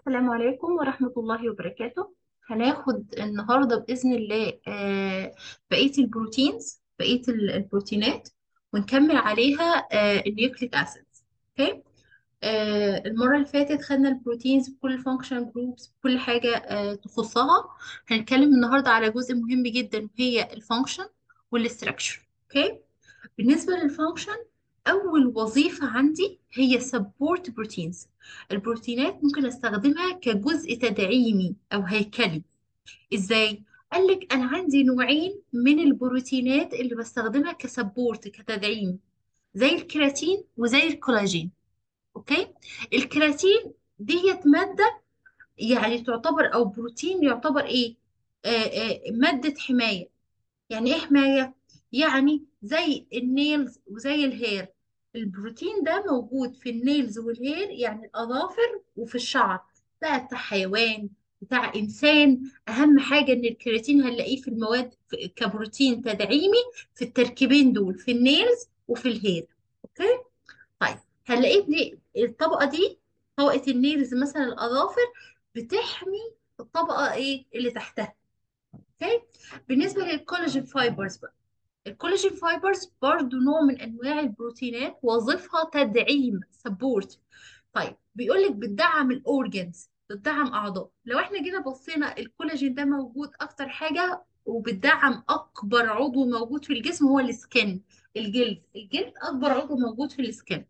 السلام عليكم ورحمة الله وبركاته هناخد النهاردة بإذن الله آه، بقية البروتينز بقية ال- البروتينات ونكمل عليها النيوكليك أسيدز اوكي آه، المرة اللي فاتت خدنا البروتينز بكل الفانكشن جروبس بكل حاجة آه، تخصها هنتكلم النهاردة على جزء مهم جدا وهي الفانكشن والاستراكشر اوكي بالنسبة للفانكشن أول وظيفة عندي هي سبورت بروتينز البروتينات ممكن أستخدمها كجزء تدعيمي أو هيكلي إزاي؟ قالك أنا عندي نوعين من البروتينات اللي بستخدمها كسبورت كتدعيم زي الكيراتين وزي الكولاجين أوكي؟ الكيراتين ديت مادة يعني تعتبر أو بروتين يعتبر إيه؟ آه آه مادة حماية يعني ايه حماية؟ يعني زي النيلز وزي الهير البروتين ده موجود في النيلز والهير يعني الأظافر وفي الشعر بقى بتاع حيوان بتاع إنسان أهم حاجة إن الكرياتين هنلاقيه في المواد في- كبروتين تدعيمي في التركيبين دول في النيلز وفي الهير أوكي؟ طيب هنلاقيه بن- الطبقة دي طبقة النيلز مثلا الأظافر بتحمي الطبقة إيه اللي تحتها اوكي بالنسبه للكولاجين فايبرز بقى الكولاجين فايبرز برضو نوع من انواع البروتينات وظيفها تدعيم سبورت طيب بيقول لك بتدعم الاورجنز بتدعم اعضاء لو احنا جينا بصينا الكولاجين ده موجود اكتر حاجه وبتدعم اكبر عضو موجود في الجسم هو السكن الجلد الجلد اكبر عضو موجود في السكن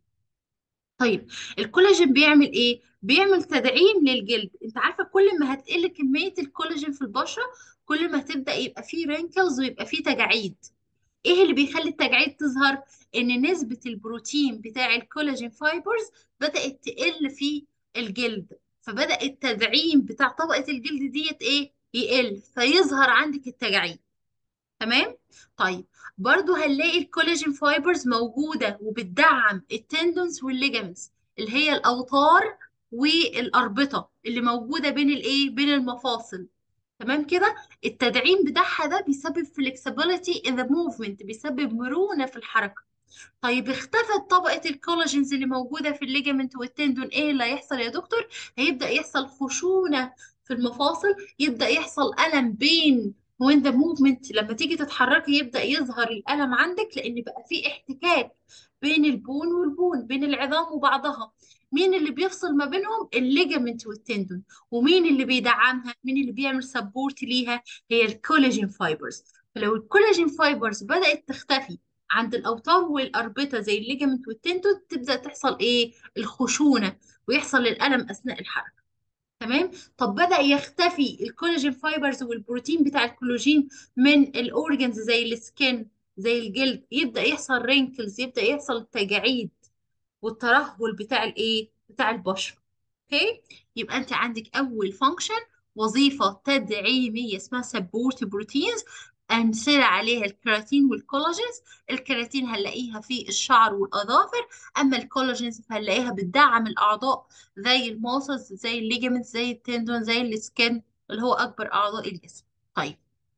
طيب الكولاجين بيعمل ايه؟ بيعمل تدعيم للجلد انت عارفه كل ما هتقل كميه الكولاجين في البشره كل ما هتبدا يبقى فيه رينكلز ويبقى فيه تجاعيد ايه اللي بيخلي التجاعيد تظهر ان نسبه البروتين بتاع الكولاجين فايبرز بدات تقل في الجلد فبدا التدعيم بتاع طبقه الجلد ديت ايه يقل فيظهر عندك التجاعيد تمام طيب برضو هنلاقي الكولاجين فايبرز موجودة وبتدعم التندونز والليجامنتس اللي هي الأوتار والأربطة اللي موجودة بين الإيه بين المفاصل تمام كده التدعيم بتاعها ده بيسبب flexibility in the movement بيسبب مرونة في الحركة طيب اختفت طبقة الكولاجينز اللي موجودة في الليجامنت والتندون ايه اللي هيحصل يا دكتور هيبدأ يحصل خشونة في المفاصل يبدأ يحصل ألم بين وين ذا موفمنت لما تيجي تتحركي يبدأ يظهر الألم عندك لأن بقى في احتكاك بين البون والبون بين العظام وبعضها مين اللي بيفصل ما بينهم الليجامنت والتندون ومين اللي بيدعمها مين اللي بيعمل سبورت ليها هي الكولاجين فايبرز فلو الكولاجين فايبرز بدأت تختفي عند الاوتار والاربطه زي الليجمنت والتندون تبدا تحصل ايه الخشونه ويحصل الالم اثناء الحركه تمام طب بدا يختفي الكولاجين فايبرز والبروتين بتاع الكولاجين من الاورجنز زي السكين زي الجلد يبدا يحصل رينكلز يبدا يحصل تجاعيد والترهل بتاع الايه بتاع البشره اوكي يبقى انت عندك اول فانكشن وظيفه تدعيميه اسمها سبورت بروتينز امثله عليها الكيراتين والكولاجينز الكيراتين هنلاقيها في الشعر والاظافر اما الكولاجينز فهنلاقيها بتدعم الاعضاء زي الماسلز زي الليجمنت زي التندون زي السكن اللي هو اكبر اعضاء الجسم طيب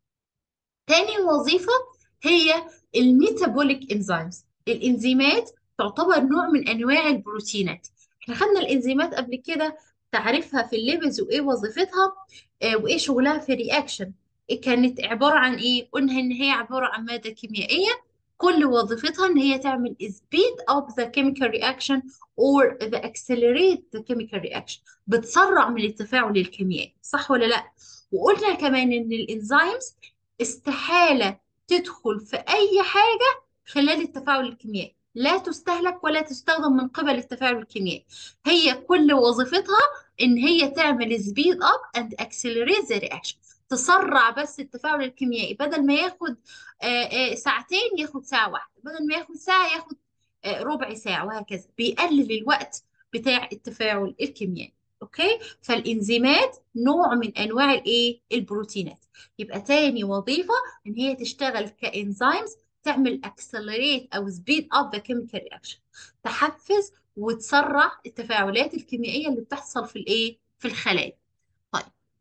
تاني وظيفة هي الميتابوليك انزيمز الانزيمات تعتبر نوع من انواع البروتينات احنا خدنا الانزيمات قبل كده تعريفها في الليبز وايه وظيفتها آه وايه شغلها في الرياكشن كانت عبارة عن ايه قلنا ان هي عبارة عن مادة كيميائية كل وظيفتها ان هي تعمل speed up the chemical reaction or the accelerate the chemical reaction بتسرع من التفاعل الكيميائي صح ولا لا وقلنا كمان ان الانزيمز استحالة تدخل في أي حاجة خلال التفاعل الكيميائي لا تستهلك ولا تستخدم من قبل التفاعل الكيميائي هي كل وظيفتها إن هي تعمل speed up and accelerate the reaction تسرع بس التفاعل الكيميائي بدل ما ياخد آه، آه، ساعتين ياخد ساعة واحدة بدل ما ياخد ساعة ياخد آه، ربع ساعة وهكذا بيقلل الوقت بتاع التفاعل الكيميائي اوكي فالانزيمات نوع من انواع الايه البروتينات يبقى تاني وظيفة ان هي تشتغل كانزيمز تعمل accelerate او speed up the chemical reaction تحفز وتسرع التفاعلات الكيميائية اللي بتحصل في الايه في الخلايا طيب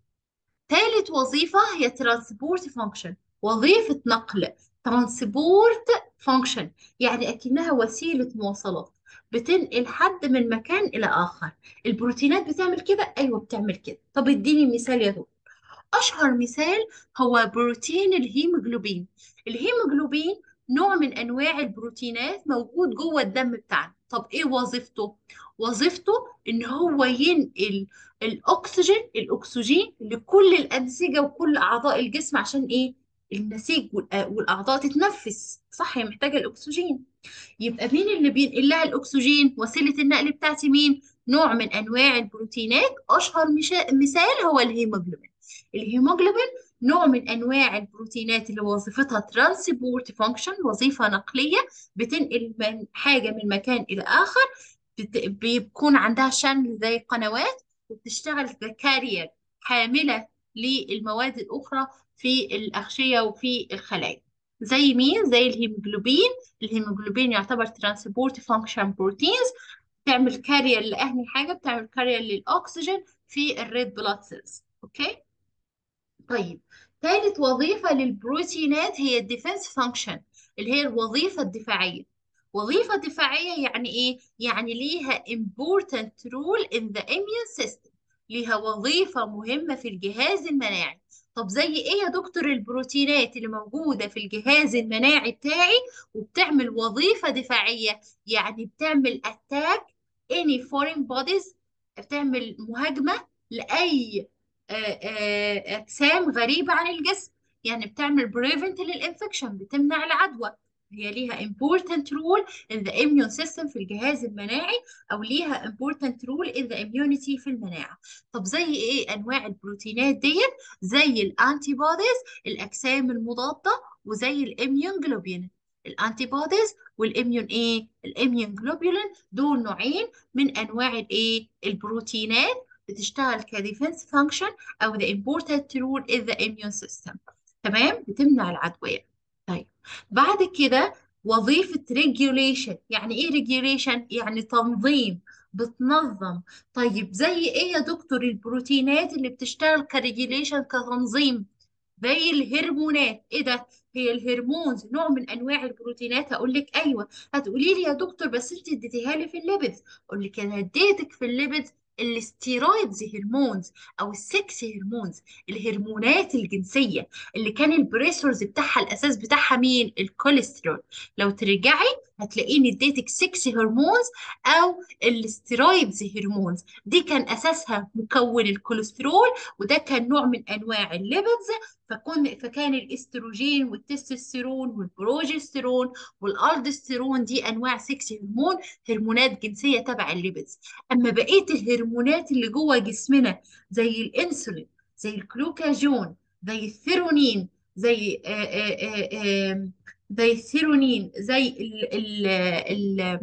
ثالث وظيفة هي ترانسبورت فانكشن وظيفة نقل ترانسبورت فانكشن يعني أكنها وسيلة مواصلات بتنقل حد من مكان الى اخر البروتينات بتعمل كده ايوه بتعمل كده طب اديني مثال يا دكتور أشهر مثال هو بروتين الهيموجلوبين الهيموجلوبين نوع من أنواع البروتينات موجود جوه الدم بتاعنا طب إيه وظيفته؟ وظيفته إن هو ينقل الأكسجين الأكسجين لكل الأنسجة وكل أعضاء الجسم عشان إيه؟ النسيج والأ- والأعضاء تتنفس صح هي محتاجة الأكسجين يبقى مين اللي بينقل لها الأكسجين؟ وسيلة النقل بتاعتي مين؟ نوع من أنواع البروتينات أشهر مشا- مثال هو الهيموجلوبين الهيموجلوبين نوع من انواع البروتينات اللي وظيفتها ترانسبورت فانكشن وظيفه نقليه بتنقل من حاجه من مكان الى اخر بت- بيكون عندها شانل زي قنوات وبتشتغل ككارير حامله للمواد الاخرى في الاغشيه وفي الخلايا زي مين زي الهيموجلوبين الهيموجلوبين يعتبر ترانسبورت فانكشن بروتينز بتعمل كارير لاهني حاجه بتعمل كارير للاكسجين في الريد بلاد سيلز اوكي طيب ثالث وظيفة للبروتينات هي الديفنس فانكشن اللي هي الوظيفة الدفاعية وظيفة دفاعية يعني ايه؟ يعني ليها important role in the immune system ليها وظيفة مهمة في الجهاز المناعي طب زي ايه يا دكتور البروتينات اللي موجودة في الجهاز المناعي بتاعي وبتعمل وظيفة دفاعية يعني بتعمل attack any foreign bodies بتعمل مهاجمة لأي آه، آه، أجسام غريبة عن الجسم يعني بتعمل prevent للإنفكشن بتمنع العدوى هي ليها important role in the immune system في الجهاز المناعي أو ليها important role in the immunity في المناعة طب زي إيه أنواع البروتينات ديت زي الأنتي بوديز الأجسام المضادة وزي الإميون جلوبين الأنتي بوديز والإميون إيه الإميون جلوبولين دول نوعين من أنواع الإيه البروتينات بتشتغل كديفنس فانكشن او the important role in the immune system تمام بتمنع العدوية طيب بعد كده وظيفة regulation يعني ايه regulation يعني تنظيم بتنظم طيب زي ايه يا دكتور البروتينات اللي بتشتغل كريجيليشن كتنظيم زي الهرمونات ايه ده هي الهرمونز نوع من انواع البروتينات هقول لك ايوه هتقولي لي يا دكتور بس انت اديتيها لي في الليبيدز اقول لك انا اديتك في الليبيدز الستيرويدز هرمونز او السكس هرمونز الهرمونات الجنسيه اللي كان البريسورز بتاعها الاساس بتاعها مين الكوليسترول لو ترجعي هتلاقيني اديتك 6 هرمونز او الستيرويدز هرمونز دي كان اساسها مكون الكوليسترول وده كان نوع من انواع الليبيدز فكون فكان الاستروجين والتستوستيرون والبروجستيرون والالدوستيرون دي انواع 6 هرمون هرمونات جنسيه تبع الليبيدز اما بقيه الهرمونات اللي جوه جسمنا زي الانسولين زي الجلوكاجون زي الثيرونين زي آآ آآ آآ زي الثيرونين زي ال ال ال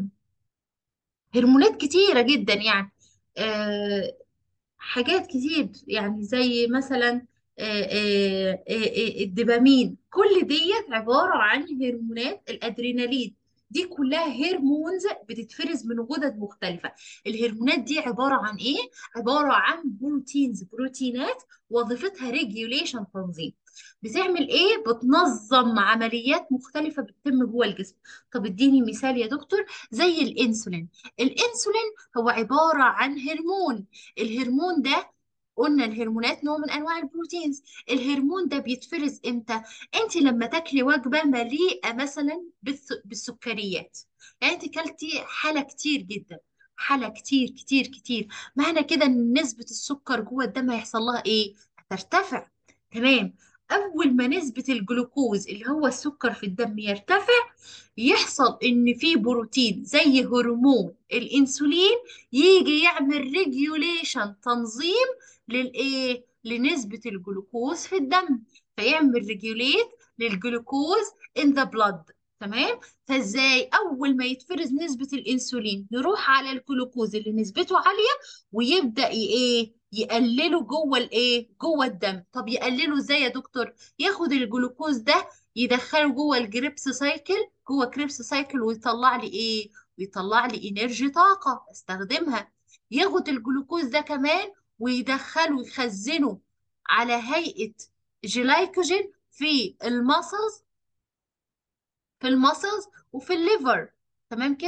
هرمونات كتيرة جدا يعني آه، حاجات كتير يعني زي مثلا آه، آه، آه، آه، الدوبامين كل ديت عبارة عن هرمونات الأدرينالين دي كلها هرمونز بتتفرز من غدد مختلفة الهرمونات دي عبارة عن إيه؟ عبارة عن بروتينز بروتينات وظيفتها ريجيوليشن تنظيم بتعمل إيه؟ بتنظم عمليات مختلفة بتتم جوه الجسم طب اديني مثال يا دكتور زي الانسولين الانسولين هو عبارة عن هرمون الهرمون ده قلنا الهرمونات نوع من انواع البروتينز الهرمون ده بيتفرز امتى انت لما تاكلي وجبه مليئه مثلا بالس- بالسكريات يعني انت كلتي حاله كتير جدا حاله كتير كتير كتير معنى كده ان نسبه السكر جوه الدم هيحصل لها ايه هترتفع تمام اول ما نسبه الجلوكوز اللي هو السكر في الدم يرتفع يحصل ان في بروتين زي هرمون الانسولين يجي يعمل ريجوليشن تنظيم للايه لنسبة الجلوكوز في الدم فيعمل ريجوليت للجلوكوز in the blood تمام فازاي اول ما يتفرز نسبة الانسولين نروح على الجلوكوز اللي نسبته عالية ويبدأ ي- ايه يقلله جوه الايه جوه الدم طب يقلله ازاي يا دكتور ياخد الجلوكوز ده يدخله جوه الجريبس سايكل جوه كريبس سايكل ويطلع لي ايه ويطلع لي انرجي طاقة استخدمها ياخد الجلوكوز ده كمان ويدخله يخزنه على هيئة جلايكوجين في المسلز في المسلز وفي الليفر تمام كده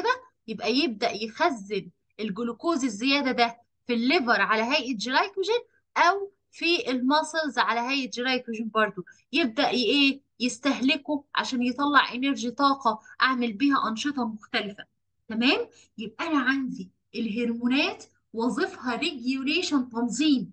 يبقى يبدأ يخزن الجلوكوز الزيادة ده في الليفر على هيئة جلايكوجين أو في الماسلز على هيئة جلايكوجين برضو يبدأ ي- إيه يستهلكه عشان يطلع انرجي طاقة أعمل بيها أنشطة مختلفة تمام يبقى أنا عندي الهرمونات وظيفها ريجيوليشن تنظيم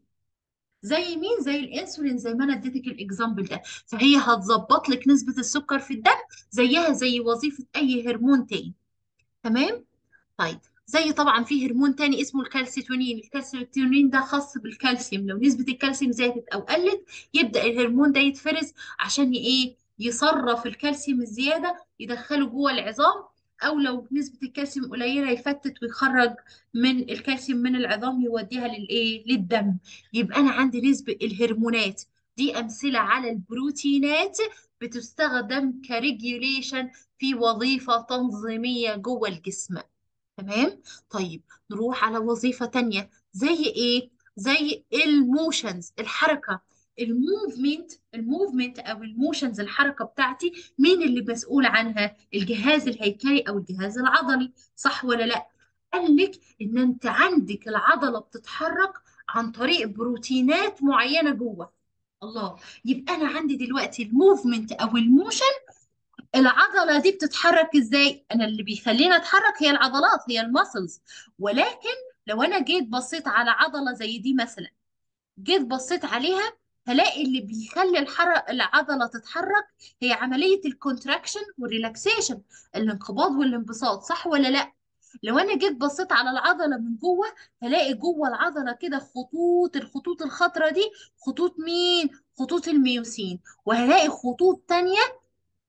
زي مين زي الانسولين زي ما انا اديتك الاكزامبل ده فهي هتظبط لك نسبة السكر في الدم زيها زي وظيفة اي هرمون تاني تمام طيب زي طبعا في هرمون تاني اسمه الكالسيتونين الكالسيتونين ده خاص بالكالسيوم لو نسبة الكالسيوم زادت او قلت يبدأ الهرمون ده يتفرز عشان ي- ايه يصرف الكالسيوم الزيادة يدخله جوه العظام او لو نسبة الكالسيوم قليلة يفتت ويخرج من الكالسيوم من العظام يوديها للايه للدم يبقى انا عندي نسبة الهرمونات دي امثلة على البروتينات بتستخدم كريجوليشن في وظيفة تنظيمية جوه الجسم تمام طيب نروح على وظيفة تانية زي ايه زي الموشنز الحركة الموفمنت الموفمنت او الموشنز الحركة بتاعتي مين اللي مسؤول عنها الجهاز الهيكلي او الجهاز العضلي صح ولا لا قال لك ان انت عندك العضلة بتتحرك عن طريق بروتينات معينة جوه الله يبقى انا عندي دلوقتي الموفمنت او الموشن العضلة دي بتتحرك ازاي؟ انا اللي بيخليني اتحرك هي العضلات هي الماسلز ولكن لو انا جيت بصيت على عضلة زي دي مثلا جيت بصيت عليها هلاقي اللي بيخلي الحرق العضلة تتحرك هي عملية الكونتراكشن والريلاكسيشن الانقباض والانبساط صح ولا لا؟ لو انا جيت بصيت على العضلة من جوه هلاقي جوه العضلة كده خطوط الخطوط الخضراء دي خطوط مين؟ خطوط الميوسين وهلاقي خطوط تانية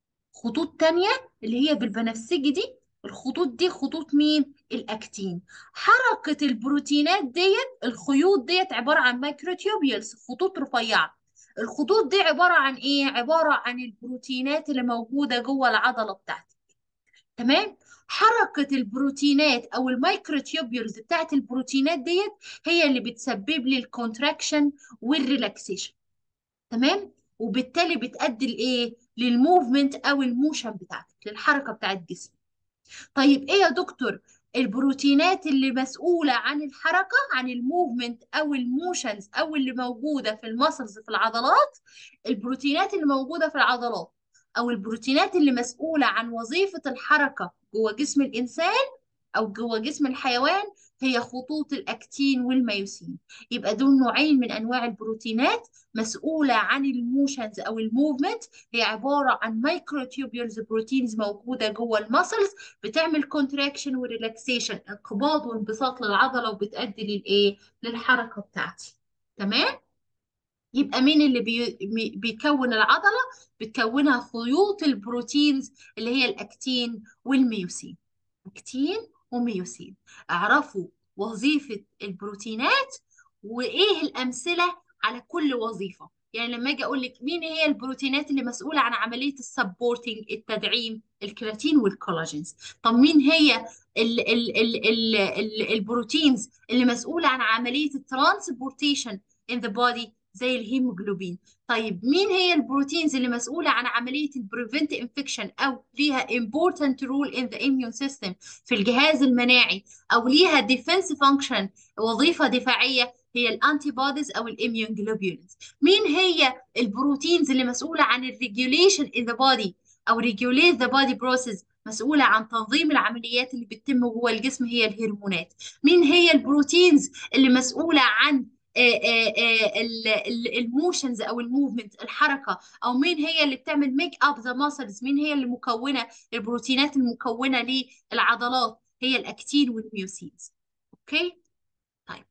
خطوط تانية اللي هي بالبنفسجي دي الخطوط دي خطوط مين؟ الأكتين حركة البروتينات ديت الخيوط ديت عبارة عن مايكروتيوبيولز خطوط رفيعة الخطوط دي عبارة عن إيه؟ عبارة عن البروتينات اللي موجودة جوه العضلة بتاعتي تمام؟ حركة البروتينات أو المايكروتيوبيولز بتاعت البروتينات ديت هي اللي بتسبب لي الكونتراكشن والريلاكسيشن تمام وبالتالي بتأدي لايه للموفمنت او الموشن بتاعتك للحركه بتاعت جسمك طيب ايه يا دكتور البروتينات اللي مسؤوله عن الحركه عن الموفمنت او الموشنز او اللي موجوده في المسلز في العضلات البروتينات اللي موجوده في العضلات او البروتينات اللي مسؤوله عن وظيفه الحركه جوه جسم الانسان او جوه جسم الحيوان هي خطوط الاكتين والميوسين يبقى دول نوعين من انواع البروتينات مسؤوله عن الموشنز او الموفمنت هي عباره عن مايكروتيوبيولز بروتينز موجوده جوه المسلز بتعمل كونتراكشن وريلاكسيشن انقباض وانبساط للعضله وبتؤدي للايه للحركه بتاعتي تمام يبقى مين اللي بي... مي- بيكون العضله بتكونها خيوط البروتينز اللي هي الاكتين والميوسين اكتين وميوسين اعرفوا وظيفة البروتينات وايه الامثلة على كل وظيفة يعني لما اجي اقول لك مين هي البروتينات اللي مسؤولة عن عملية السبورتنج التدعيم الكرياتين والكولاجينز طب مين هي ال ال ال ال ال البروتينز اللي مسؤولة عن عملية الترانسبورتيشن in the body زي الهيموجلوبين طيب مين هي البروتينز اللي مسؤولة عن عملية البريفنت انفكشن أو ليها important role in the immune system في الجهاز المناعي أو ليها defense function وظيفة دفاعية هي الانتي بوديز أو الاميون جلوبولينز مين هي البروتينز اللي مسؤولة عن الريجوليشن in the body أو regulate the body process مسؤولة عن تنظيم العمليات اللي بتتم جوه الجسم هي الهرمونات مين هي البروتينز اللي مسؤولة عن الموشنز او الموفمنت الحركه او مين هي اللي بتعمل ميك اب ذا ماسلز مين هي اللي مكونه البروتينات المكونه للعضلات هي الاكتين والميوسينز اوكي طيب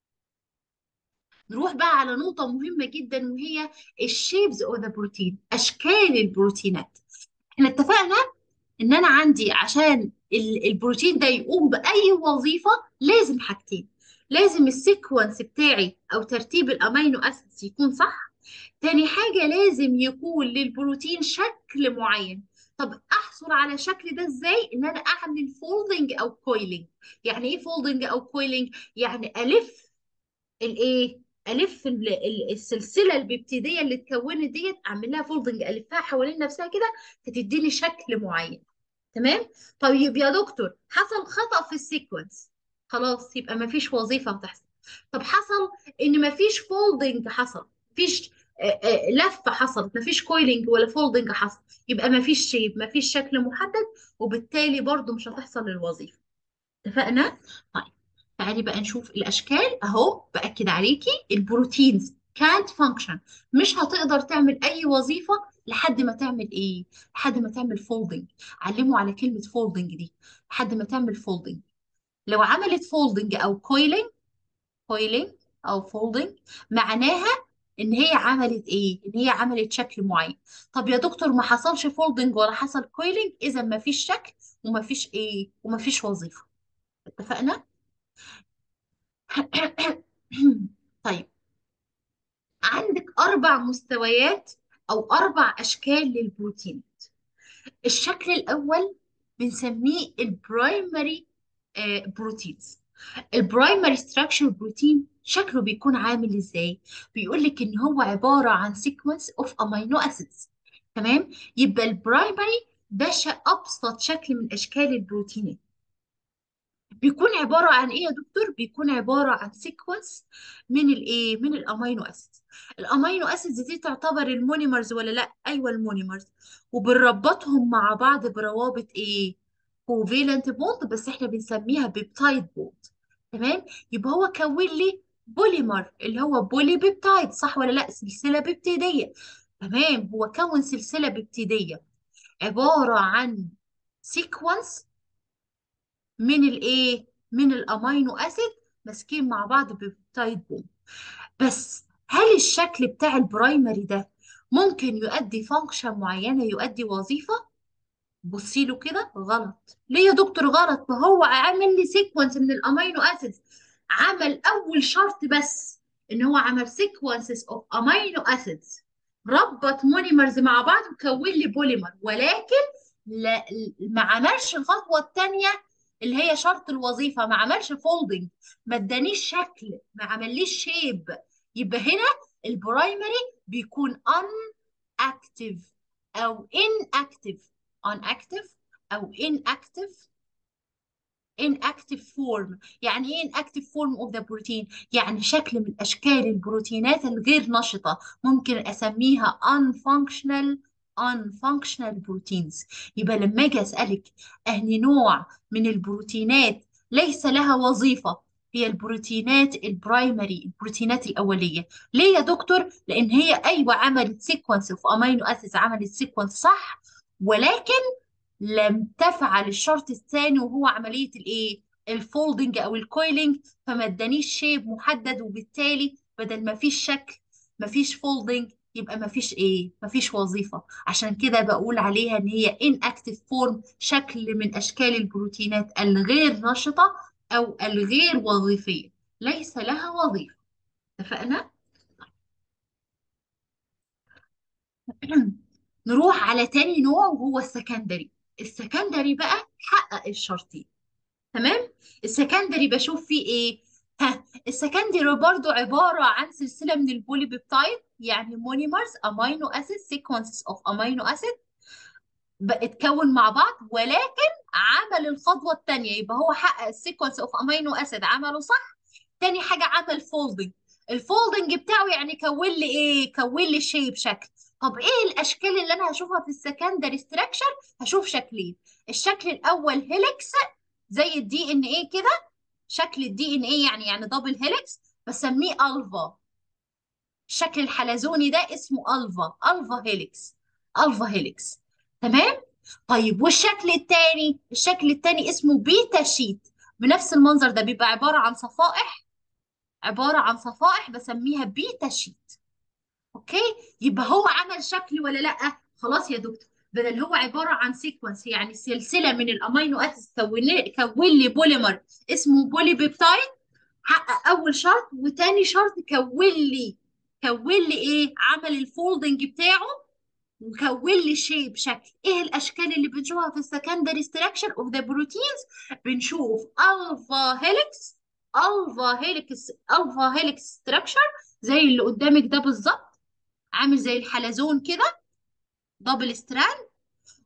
نروح بقى على نقطه مهمه جدا وهي الشيبز اوف ذا بروتين اشكال البروتينات احنا اتفقنا ان انا عندي عشان ال- البروتين ده يقوم باي وظيفه لازم حاجتين لازم السيكونس بتاعي او ترتيب الامينو اسيدز يكون صح تاني حاجه لازم يكون للبروتين شكل معين طب احصل على الشكل ده ازاي ان انا اعمل فولدنج او كويلنج يعني ايه فولدنج او كويلنج يعني الف الايه الف ال- ال- السلسله البيبتيديه اللي اتكونت ديت اعمل لها فولدنج الفها حوالين نفسها كده فتديني شكل معين تمام طيب يا دكتور حصل خطأ في السيكونس خلاص يبقى ما فيش وظيفة هتحصل طب حصل ان ما فيش فولدنج حصل مفيش آه، آه، لفة حصلت ما فيش كويلنج ولا فولدنج حصل يبقى ما فيش شيب ما فيش شكل محدد وبالتالي برضو مش هتحصل الوظيفة اتفقنا طيب تعالي بقى نشوف الاشكال اهو باكد عليكي البروتينز can't function مش هتقدر تعمل اي وظيفه لحد ما تعمل ايه لحد ما تعمل فولدنج علموا على كلمه فولدنج دي لحد ما تعمل فولدنج لو عملت فولدنج او كويلنج كويلنج او فولدنج معناها ان هي عملت ايه ان هي عملت شكل معين طب يا دكتور ما حصلش فولدنج ولا حصل كويلنج اذا ما فيش شكل وما فيش ايه وما فيش وظيفه اتفقنا طيب عندك أربع مستويات أو أربع أشكال للبروتينات الشكل الأول بنسميه البرايمري بروتينز البرايمري ستراكشر بروتين شكله بيكون عامل ازاي بيقول لك ان هو عباره عن سيكونس اوف امينو اسيدز تمام يبقى البرايمري ده ش- ابسط شكل من اشكال البروتينات بيكون عبارة عن ايه يا دكتور؟ بيكون عبارة عن سيكونس من الايه؟ من الامينو اسيدز. الامينو اسيدز دي تعتبر المونيمرز ولا لا؟ ايوه المونيمرز وبنربطهم مع بعض بروابط ايه؟ كوفيلنت بوند بس احنا بنسميها بيبتايد بوند. تمام؟ يبقى هو كون لي بوليمر اللي هو بولي بيبتايد صح ولا لا؟ سلسلة بيبتيدية. تمام هو كون سلسلة بيبتيدية عبارة عن سيكونس من الايه من الامينو اسيد ماسكين مع بعض ببيبتايد بوند بس هل الشكل بتاع البرايمري ده ممكن يؤدي فانكشن معينة يؤدي وظيفة بصي له كده غلط ليه يا دكتور غلط ما هو عامل لي سيكونس من الامينو اسيدز عمل اول شرط بس ان هو عمل سيكونسز اوف امينو اسيدز ربط مونيمرز مع بعض وكون لي بوليمر ولكن لا ما عملش الخطوه الثانيه اللي هي شرط الوظيفه ما عملش فولدنج ما ادانيش شكل ما عمليش شيب يبقى هنا البرايمري بيكون ان اكتف او inactive unactive او inactive inactive form يعني ايه inactive form of the protein يعني شكل من اشكال البروتينات الغير نشطة ممكن اسميها unfunctional unfunctional proteins يبقى لما اجي اسالك اهني نوع من البروتينات ليس لها وظيفة هي البروتينات البرايمري البروتينات الأولية ليه يا دكتور؟ لأن هي أيوة عملت سيكونس اوف أمينو أسيدز عملت سيكونس صح ولكن لم تفعل الشرط الثاني وهو عملية الايه الفولدنج او الكويلنج فما ادانيش شيب محدد وبالتالي بدل ما فيش شكل ما فيش فولدنج يبقى ما فيش ايه ما فيش وظيفة عشان كده بقول عليها ان هي inactive form شكل من اشكال البروتينات الغير نشطة او الغير وظيفية ليس لها وظيفة اتفقنا نروح على تاني نوع وهو السكندري السكندري بقى حقق الشرطين تمام السكندري بشوف فيه ايه ها السكندري برضو عبارة عن سلسلة من البولي بيبتايد يعني مونيمرز امينو اسيد سيكونسز اوف امينو اسيد اتكون مع بعض ولكن عمل الخطوة الثانية يبقى هو حقق السيكونس اوف امينو اسيد عمله صح تاني حاجة عمل فولدنج الفولدنج بتاعه يعني كون لي ايه كون لي شيب شكل طب ايه الاشكال اللي انا هشوفها في السكندري ستراكشر هشوف شكلين الشكل الاول هيليكس زي الدي ان ايه كده شكل الدي ان ايه يعني يعني دبل هيليكس بسميه الفا الشكل الحلزوني ده اسمه الفا الفا هيليكس الفا هيليكس تمام طيب والشكل الثاني الشكل الثاني اسمه بيتا شيت بنفس المنظر ده بيبقى عبارة عن صفائح عبارة عن صفائح بسميها بيتا شيت اوكي يبقى هو عمل شكل ولا لا خلاص يا دكتور بدل هو عبارة عن سيكونس يعني سلسلة من الامينو اسيدز كون لي كون لي بوليمر اسمه بولي بيبتايد حقق اول شرط وتاني شرط كون لي كون لي ايه عمل الفولدنج بتاعه وكون لي شيب شكل ايه الاشكال اللي بنشوفها في السكندري ستراكشر اوف ذا بروتينز بنشوف الفا هيليكس الفا هيليكس الفا هيليكس ستراكشر زي اللي قدامك ده بالظبط عامل زي الحلزون كده دبل ستراند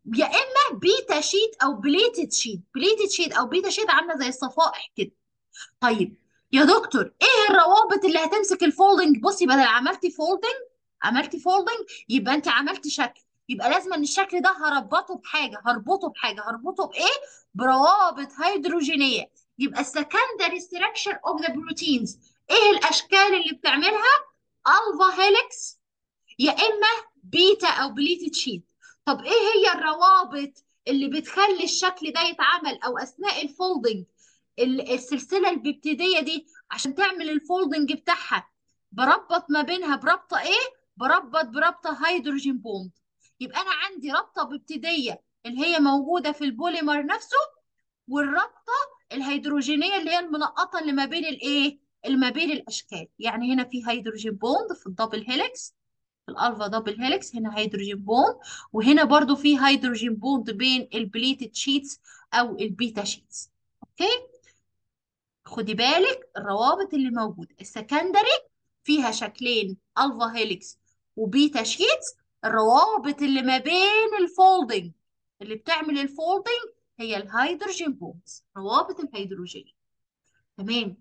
يا اما بيتا شيت او بليتد شيت بليتد شيت او بيتا شيت عامله زي الصفائح كده طيب يا دكتور ايه الروابط اللي هتمسك الفولدنج بصي بدل عملتي فولدنج عملتي فولدنج يبقى انت عملتي شكل يبقى لازم ان الشكل ده هربطه بحاجه هربطه بحاجه هربطه بايه بروابط هيدروجينيه يبقى السكندري ستراكشر اوف ذا بروتينز ايه الاشكال اللي بتعملها الفا هيليكس يا اما بيتا او بليتد شيت طب ايه هي الروابط اللي بتخلي الشكل ده يتعمل او اثناء الفولدنج ال- السلسله البيبتيديه دي عشان تعمل الفولدنج بتاعها بربط ما بينها بربطه ايه بربط بربطه هيدروجين بوند يبقى انا عندي رابطه بيبتيديه اللي هي موجوده في البوليمر نفسه والرابطه الهيدروجينيه اللي هي المنقطه اللي ما بين الايه اللي ما بين الاشكال يعني هنا في هيدروجين بوند في الدبل هيليكس في الالفا دبل هيليكس هنا هيدروجين بوند وهنا برضو في هيدروجين بوند بين البليتد شيتس او البيتا شيتس اوكي خدي بالك الروابط اللي موجوده السكندري فيها شكلين الفا هيليكس وبيتا شيتس الروابط اللي ما بين الفولدنج اللي بتعمل الفولدنج هي الهيدروجين بوندز روابط الهيدروجين تمام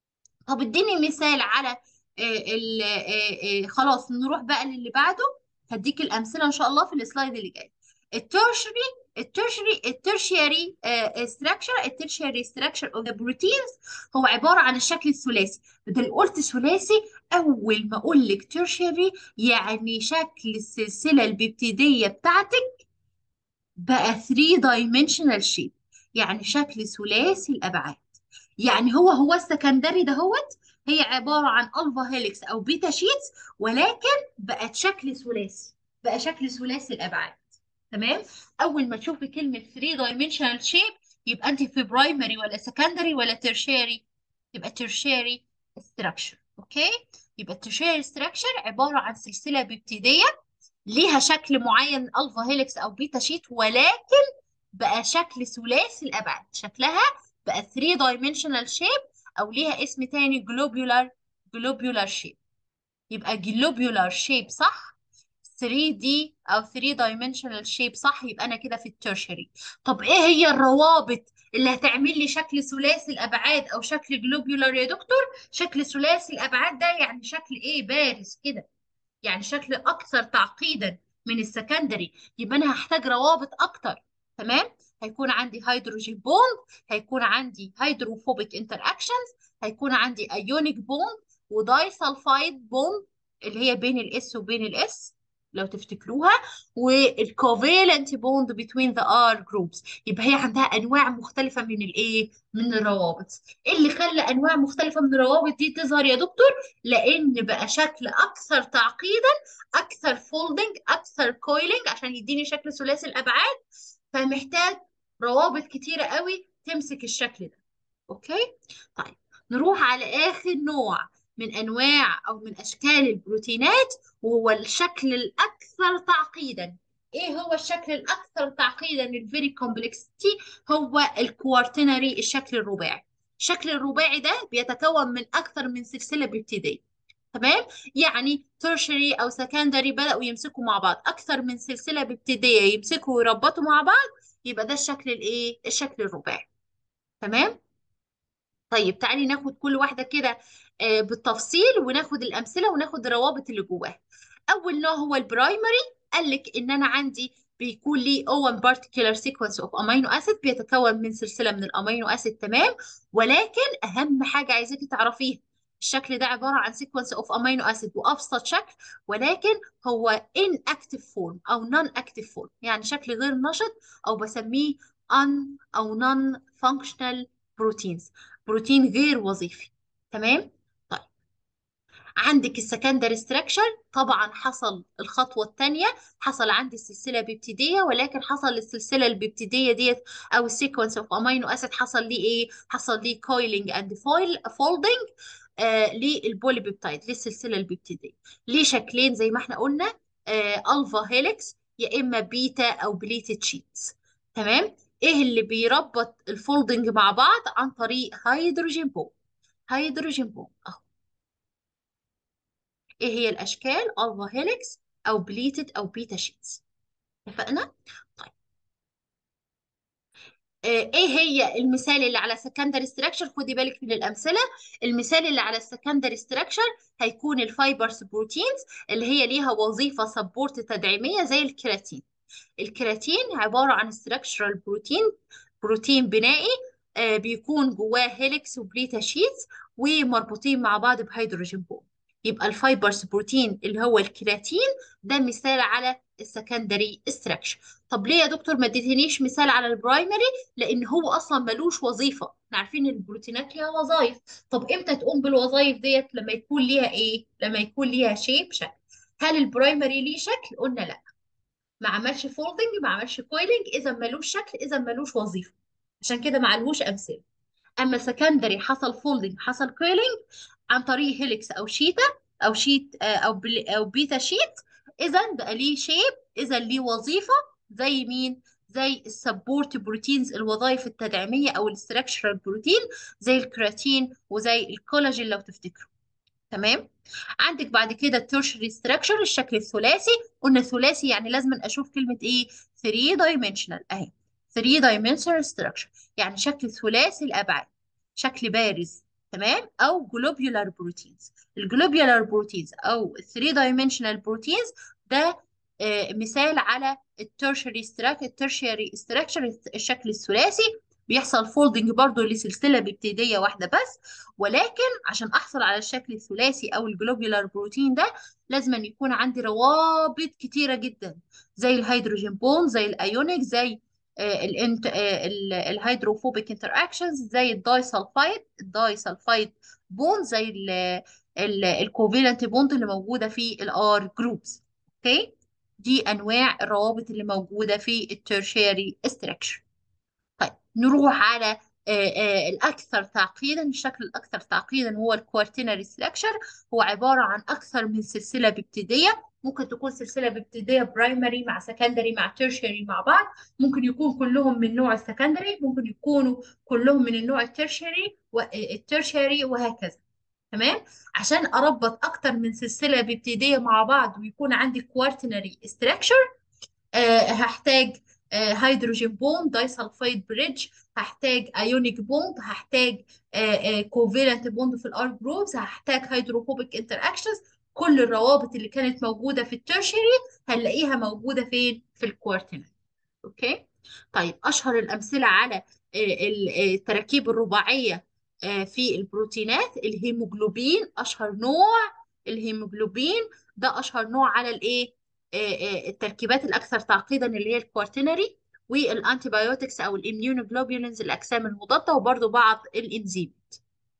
طب اديني مثال على آه، ال آه، آه، خلاص نروح بقى للي بعده هديك الامثله ان شاء الله في السلايد اللي جاي الترشري الترشري الترشيري ستراكشر الترشيري ستراكشر اوف ذا بروتينز هو عباره عن الشكل الثلاثي بدل قلت ثلاثي اول ما اقول لك ترشيري يعني شكل السلسله البيبتيديه بتاعتك بقى 3 dimensional shape يعني شكل ثلاثي الابعاد يعني هو هو السكندري دهوت هي عبارة عن ألفا هيليكس أو بيتا شيتس ولكن بقت شكل ثلاثي بقى شكل ثلاثي الأبعاد تمام أول ما تشوفي كلمة 3 dimensional shape يبقى أنت في برايمري ولا سكندري ولا ترشيري يبقى ترشيري structure أوكي يبقى الترشيري structure عبارة عن سلسلة بيبتيدية ليها شكل معين الفا هيليكس او بيتا شيت ولكن بقى شكل ثلاثي الابعاد شكلها بقى 3 dimensional shape او ليها اسم تاني globular globular shape يبقى globular shape صح 3D او 3 dimensional shape صح يبقى انا كده في الترشري طب ايه هي الروابط اللي هتعمل لي شكل ثلاثي الابعاد او شكل globular يا دكتور شكل ثلاثي الابعاد ده يعني شكل ايه بارز كده يعني شكل اكثر تعقيدا من السكندري يبقى انا هحتاج روابط اكتر تمام هيكون عندي هيدروجين بوند هيكون عندي هيدروفوبيك انتر اكشنز هيكون عندي ايونيك بوند وداي سلفايد بوند اللي هي بين الاس وبين الاس لو تفتكروها والكوفالنت بوند بين ذا ار جروبس يبقى هي عندها انواع مختلفه من الايه من الروابط إيه اللي خلى انواع مختلفه من الروابط دي تظهر يا دكتور لان بقى شكل اكثر تعقيدا اكثر فولدنج اكثر كويلنج عشان يديني شكل ثلاثي الابعاد فمحتاج روابط كتيره قوي تمسك الشكل ده اوكي طيب نروح على اخر نوع من انواع او من اشكال البروتينات وهو الشكل الاكثر تعقيدا ايه هو الشكل الاكثر تعقيدا الفيري كومبلكسيتي هو الكوارتينري الشكل الرباعي الشكل الرباعي ده بيتكون من اكثر من سلسله بيبتيديه تمام يعني ترشري او سكندري بداوا يمسكوا مع بعض اكثر من سلسله بيبتيديه يمسكوا ويربطوا مع بعض يبقى ده الشكل الايه الشكل الرباعي تمام طيب تعالي ناخد كل واحدة كده آه، بالتفصيل وناخد الأمثلة وناخد الروابط اللي جواها أول نوع هو البرايمري قال لك إن أنا عندي بيكون لي O1 particular sequence of amino acid بيتكون من سلسلة من الأمينو أسيد تمام ولكن أهم حاجة عايزاكي تعرفيها الشكل ده عبارة عن sequence of amino acid وأبسط شكل ولكن هو inactive form أو non-active form يعني شكل غير نشط أو بسميه un أو non-functional proteins بروتين غير وظيفي تمام طيب عندك السكندري ستراكشر طبعا حصل الخطوة الثانية حصل عندي السلسلة بيبتيدية ولكن حصل السلسلة البيبتيدية ديت أو السيكونس اوف أمينو أسيد حصل ليه إيه؟ حصل ليه كويلينج أند فويل فولدنج آه للبولي بيبتايد للسلسلة البيبتيدية ليه شكلين زي ما احنا قلنا آه ألفا هيليكس يا إما بيتا أو بليتد شيتس تمام ايه اللي بيربط الفولدنج مع بعض عن طريق هيدروجين بوند هيدروجين بوند اهو ايه هي الاشكال الفا هيليكس او بليتد او بيتا شيتس اتفقنا طيب آه، ايه هي المثال اللي على سكندري ستراكشر خدي بالك من الامثله المثال اللي على السكندري ستراكشر هيكون الفايبرز بروتينز اللي هي ليها وظيفه سبورت تدعيميه زي الكيراتين الكيراتين عباره عن ستراكشرال بروتين بروتين بنائي آه، بيكون جواه هيليكس وبليتا شيتس ومربوطين مع بعض بهيدروجين بوند يبقى الفايبرز بروتين اللي هو الكيراتين ده مثال على السكندري ستراكشر طب ليه يا دكتور ما اديتنيش مثال على البرايمري لان هو اصلا ملوش وظيفه احنا عارفين ان البروتينات ليها وظائف طب امتى تقوم بالوظائف ديت لما يكون ليها ايه لما يكون ليها شيب شكل هل البرايمري ليه شكل قلنا لا ما عملش فولدنج ما عملش كويلنج اذا ملوش شكل اذا ملوش وظيفه عشان كده ما علوش امثله اما سكندري حصل فولدنج حصل كويلنج عن طريق هيليكس او شيتا او شيت آه، او بل او بيتا شيت اذا بقى ليه شيب اذا ليه وظيفه زي مين زي السبورت بروتينز الوظائف التدعيميه او الاستراكشرال بروتين زي الكرياتين وزي الكولاجين لو تفتكروا تمام عندك بعد كده التيرشري ستراكشر الشكل الثلاثي قلنا ثلاثي يعني لازم اشوف كلمه ايه 3 دايمنشنال اهي 3 dimensional structure يعني شكل ثلاثي الابعاد شكل بارز تمام او globular proteins الجلوبيولار بروتينز او 3 dimensional proteins ده آه، مثال على الترشري ستراك الترشري ستراكشر الشكل الثلاثي بيحصل فولدنج برضو لسلسلة ببتيدية واحدة بس ولكن عشان أحصل على الشكل الثلاثي أو الجلوبيولار بروتين ده لازم أن يكون عندي روابط كتيرة جدا زي الهيدروجين بون زي الأيونيك زي آه، الانت آه، ال- الهيدروفوبيك انتر اكشنز زي الداي سلفايد الداي سلفايد بون زي ال ال الكوفالنت بوند اللي موجوده في الار جروبس اوكي دي انواع الروابط اللي موجوده في الترشيري استراكشر طيب نروح على آه، آه، الأكثر تعقيدا الشكل الأكثر تعقيدا هو الكوارتينري ستراكشر هو عبارة عن أكثر من سلسلة بابتيدية ممكن تكون سلسلة بابتيدية برايمري مع سكندري مع تيرشري مع بعض ممكن يكون كلهم من نوع السكندري ممكن يكونوا كلهم من النوع التيرشري والتيرشري وهكذا تمام عشان أربط أكتر من سلسلة بابتيدية مع بعض ويكون عندي كوارتينري ستراكشر آه، هحتاج آه، هيدروجين بوند داي سلفايد بريدج هحتاج ايونيك بوند هحتاج كوفالنت بوند في الار جروبز هحتاج هيدروفوبيك انتر اكشنز كل الروابط اللي كانت موجوده في الترشري هنلاقيها موجوده فين في الكوارتينال اوكي طيب اشهر الامثله على آه، ال- آه، التراكيب الرباعيه آه، في البروتينات الهيموجلوبين اشهر نوع الهيموجلوبين ده اشهر نوع على الايه آه، آه، التركيبات الاكثر تعقيدا اللي هي الكوارتينري والانتي بايوتكس او الاميونوجلوبولينز الاجسام المضاده وبرضو بعض الانزيمات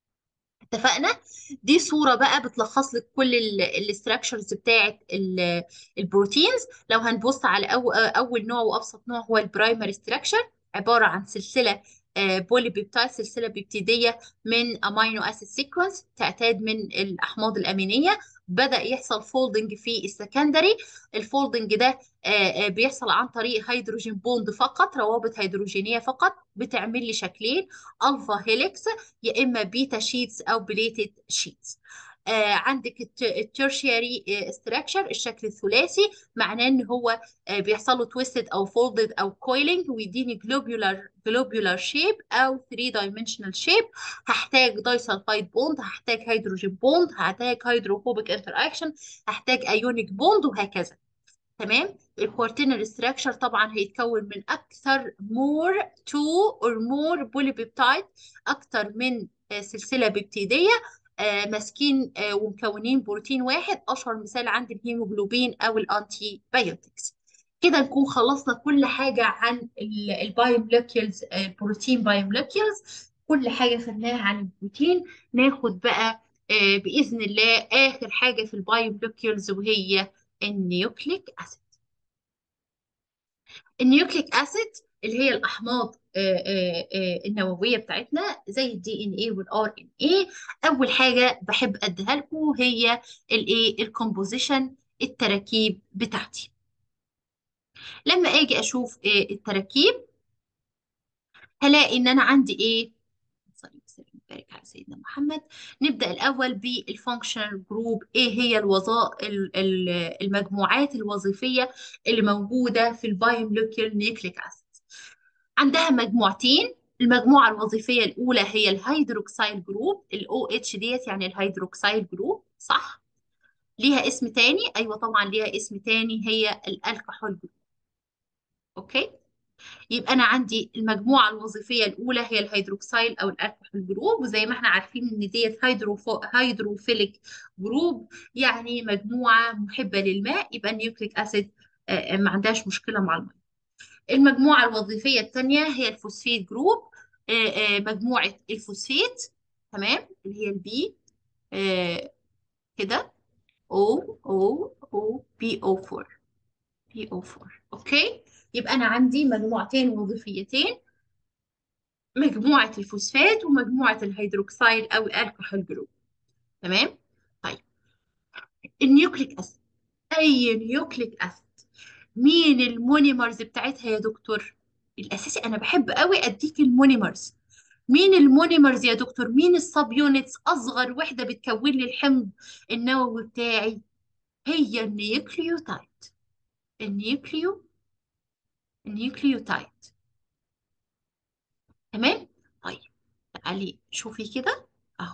اتفقنا دي صورة بقى بتلخص لك كل الاستراكشرز بتاعت ال- البروتينز لو هنبص على أو أول نوع وأبسط نوع هو البرايمري ستراكشر عبارة عن سلسلة بولي بيبتايد سلسلة بيبتيدية من امينو اسيد سيكونس تعتاد من الأحماض الأمينية بدأ يحصل فولدنج في السكندري الفولدنج ده آه، آه، بيحصل عن طريق هيدروجين بوند فقط روابط هيدروجينية فقط بتعمل لي شكلين الفا هيليكس يا اما بيتا شيتس او بليتد شيتس آه عندك التيرشيري استراكشر الشكل الثلاثي معناه ان هو آه بيحصل له تويستد او فولدد او كويلنج ويديني جلوبولار جلوبولار شيب او 3 دايمنشنال شيب هحتاج دايسلفايد بوند هحتاج هيدروجين بوند هحتاج هيدروفوبيك انتر اكشن هحتاج ايونيك بوند وهكذا تمام الكوارتينال ستراكشر طبعا هيتكون من اكثر مور تو اور مور بوليبيبتايد اكثر من آه، سلسله بيبتيديه آه، ماسكين آه، ومكونين بروتين واحد اشهر مثال عندي الهيموجلوبين او الانتي بايوتكس كده نكون خلصنا كل حاجه عن البايومولكيولز البروتين بايومولكيولز كل حاجه خدناها عن البروتين ناخد بقى آه، باذن الله اخر حاجه في البايومولكيولز وهي النيوكليك اسيد النيوكليك اسيد اللي هي الاحماض آه، آه، آه، النوويه بتاعتنا زي الدي ان اي والار ان اي اول حاجه بحب اديها لكم هي الايه الكومبوزيشن التراكيب بتاعتي لما اجي اشوف آه، التراكيب هلاقي ان انا عندي ايه صلي وسلم وبارك على سيدنا محمد نبدا الاول بالفانكشنال جروب ايه هي الوظائف المجموعات الوظيفيه اللي موجوده في البايوموليكيول نيوكليك اسيد عندها مجموعتين المجموعة الوظيفية الأولى هي الهيدروكسيل جروب ال OH ديت يعني الهيدروكسيل جروب صح ليها اسم تاني أيوة طبعا ليها اسم تاني هي الألكحول جروب أوكي يبقى أنا عندي المجموعة الوظيفية الأولى هي الهيدروكسيل أو الألكحول جروب وزي ما احنا عارفين إن ديت هيدروفو... هيدروفيليك جروب يعني مجموعة محبة للماء يبقى النيوكليك أسيد ما عندهاش مشكلة مع الماء المجموعة الوظيفية الثانية هي الفوسفيت جروب آه، آه، مجموعة الفوسفيت تمام اللي هي البي آه، كده O O O بي او 4 بي او 4 اوكي يبقى انا عندي مجموعتين وظيفيتين مجموعة الفوسفات ومجموعة الهيدروكسيل او الكحول جروب تمام طيب النيوكليك اسيد اي نيوكليك اسيد مين المونيمرز بتاعتها يا دكتور الاساسي انا بحب قوي اديك المونيمرز مين المونيمرز يا دكتور مين السب يونتس اصغر وحده بتكون لي الحمض النووي بتاعي هي النيوكليوتايد النيوكليو النيوكليوتايد تمام طيب تعالي شوفي كده اهو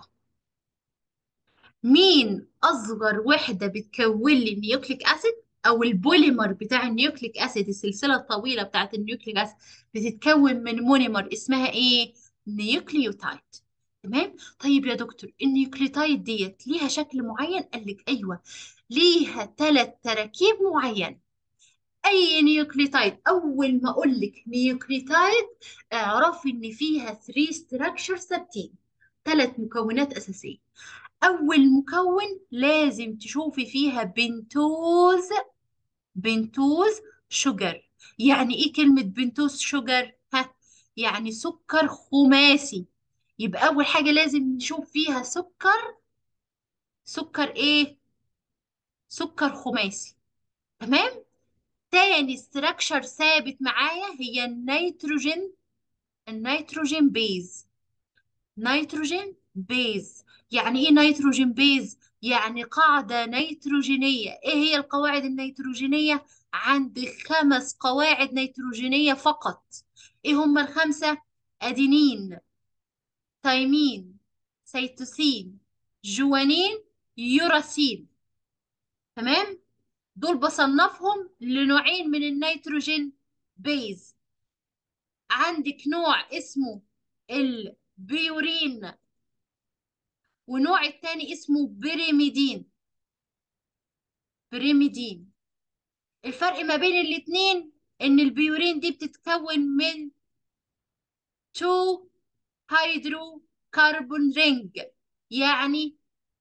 مين اصغر وحده بتكون لي النيوكليك اسيد او البوليمر بتاع النيوكليك اسيد السلسله الطويله بتاعت النيوكليك اسيد بتتكون من مونيمر اسمها ايه نيوكليوتايد تمام طيب يا دكتور النيوكليوتايد ديت ليها شكل معين قال لك ايوه ليها ثلاث تراكيب معينه اي نيوكليوتايد اول ما اقول لك نيوكليوتايد اعرفي ان فيها 3 ستراكشر ثابتين ثلاث مكونات اساسيه اول مكون لازم تشوفي فيها بنتوز بنتوز شوجر يعني ايه كلمه بنتوز شوجر ها يعني سكر خماسي يبقى اول حاجه لازم نشوف فيها سكر سكر ايه سكر خماسي تمام تاني ستراكشر ثابت معايا هي النيتروجين النيتروجين بيز نيتروجين بيز يعني ايه نيتروجين بيز يعني قاعدة نيتروجينية ايه هي القواعد النيتروجينية عندي خمس قواعد نيتروجينية فقط ايه هم الخمسة ادينين ثايمين سيتوسين جوانين يوراسين تمام دول بصنفهم لنوعين من النيتروجين بيز عندك نوع اسمه البيورين ونوع التاني اسمه بريميدين بريميدين الفرق ما بين الاتنين ان البيورين دي بتتكون من 2 هيدرو كربون رينج يعني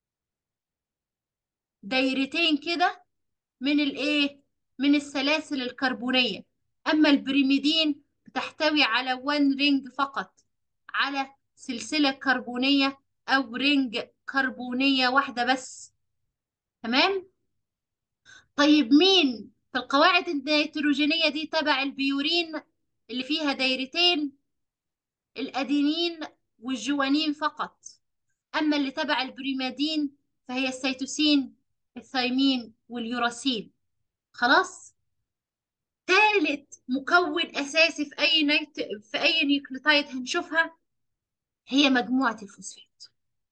دايرتين كده من الايه من السلاسل الكربونية اما البريميدين بتحتوي على 1 رينج فقط على سلسلة كربونية او رينج كربونية واحدة بس تمام طيب مين في القواعد النيتروجينية دي تبع البيورين اللي فيها دايرتين الأدينين والجوانين فقط أما اللي تبع البريمادين فهي السيتوسين الثايمين واليوراسين خلاص ثالث مكون أساسي في أي نيت... في أي نيوكليوتايد هنشوفها هي مجموعة الفوسفات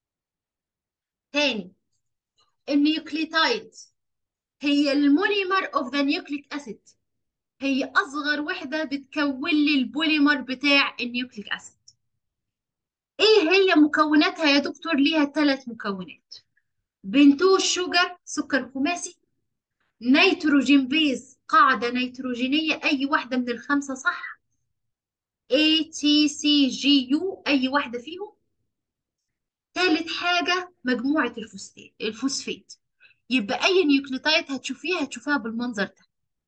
تاني النيوكليوتايد هي المونيمر اوف ذا نيوكليك اسيد هي اصغر وحده بتكون لي البوليمر بتاع النيوكليك اسيد ايه هي مكوناتها يا دكتور ليها ثلاث مكونات بنتوز شوجر سكر خماسي نيتروجين بيز قاعده نيتروجينيه اي واحده من الخمسه صح A T C G U اي واحده فيهم ثالث حاجه مجموعه الفوسفات الفوسفات يبقى اي نيوكليوتايد هتشوفيها هتشوفيها بالمنظر ده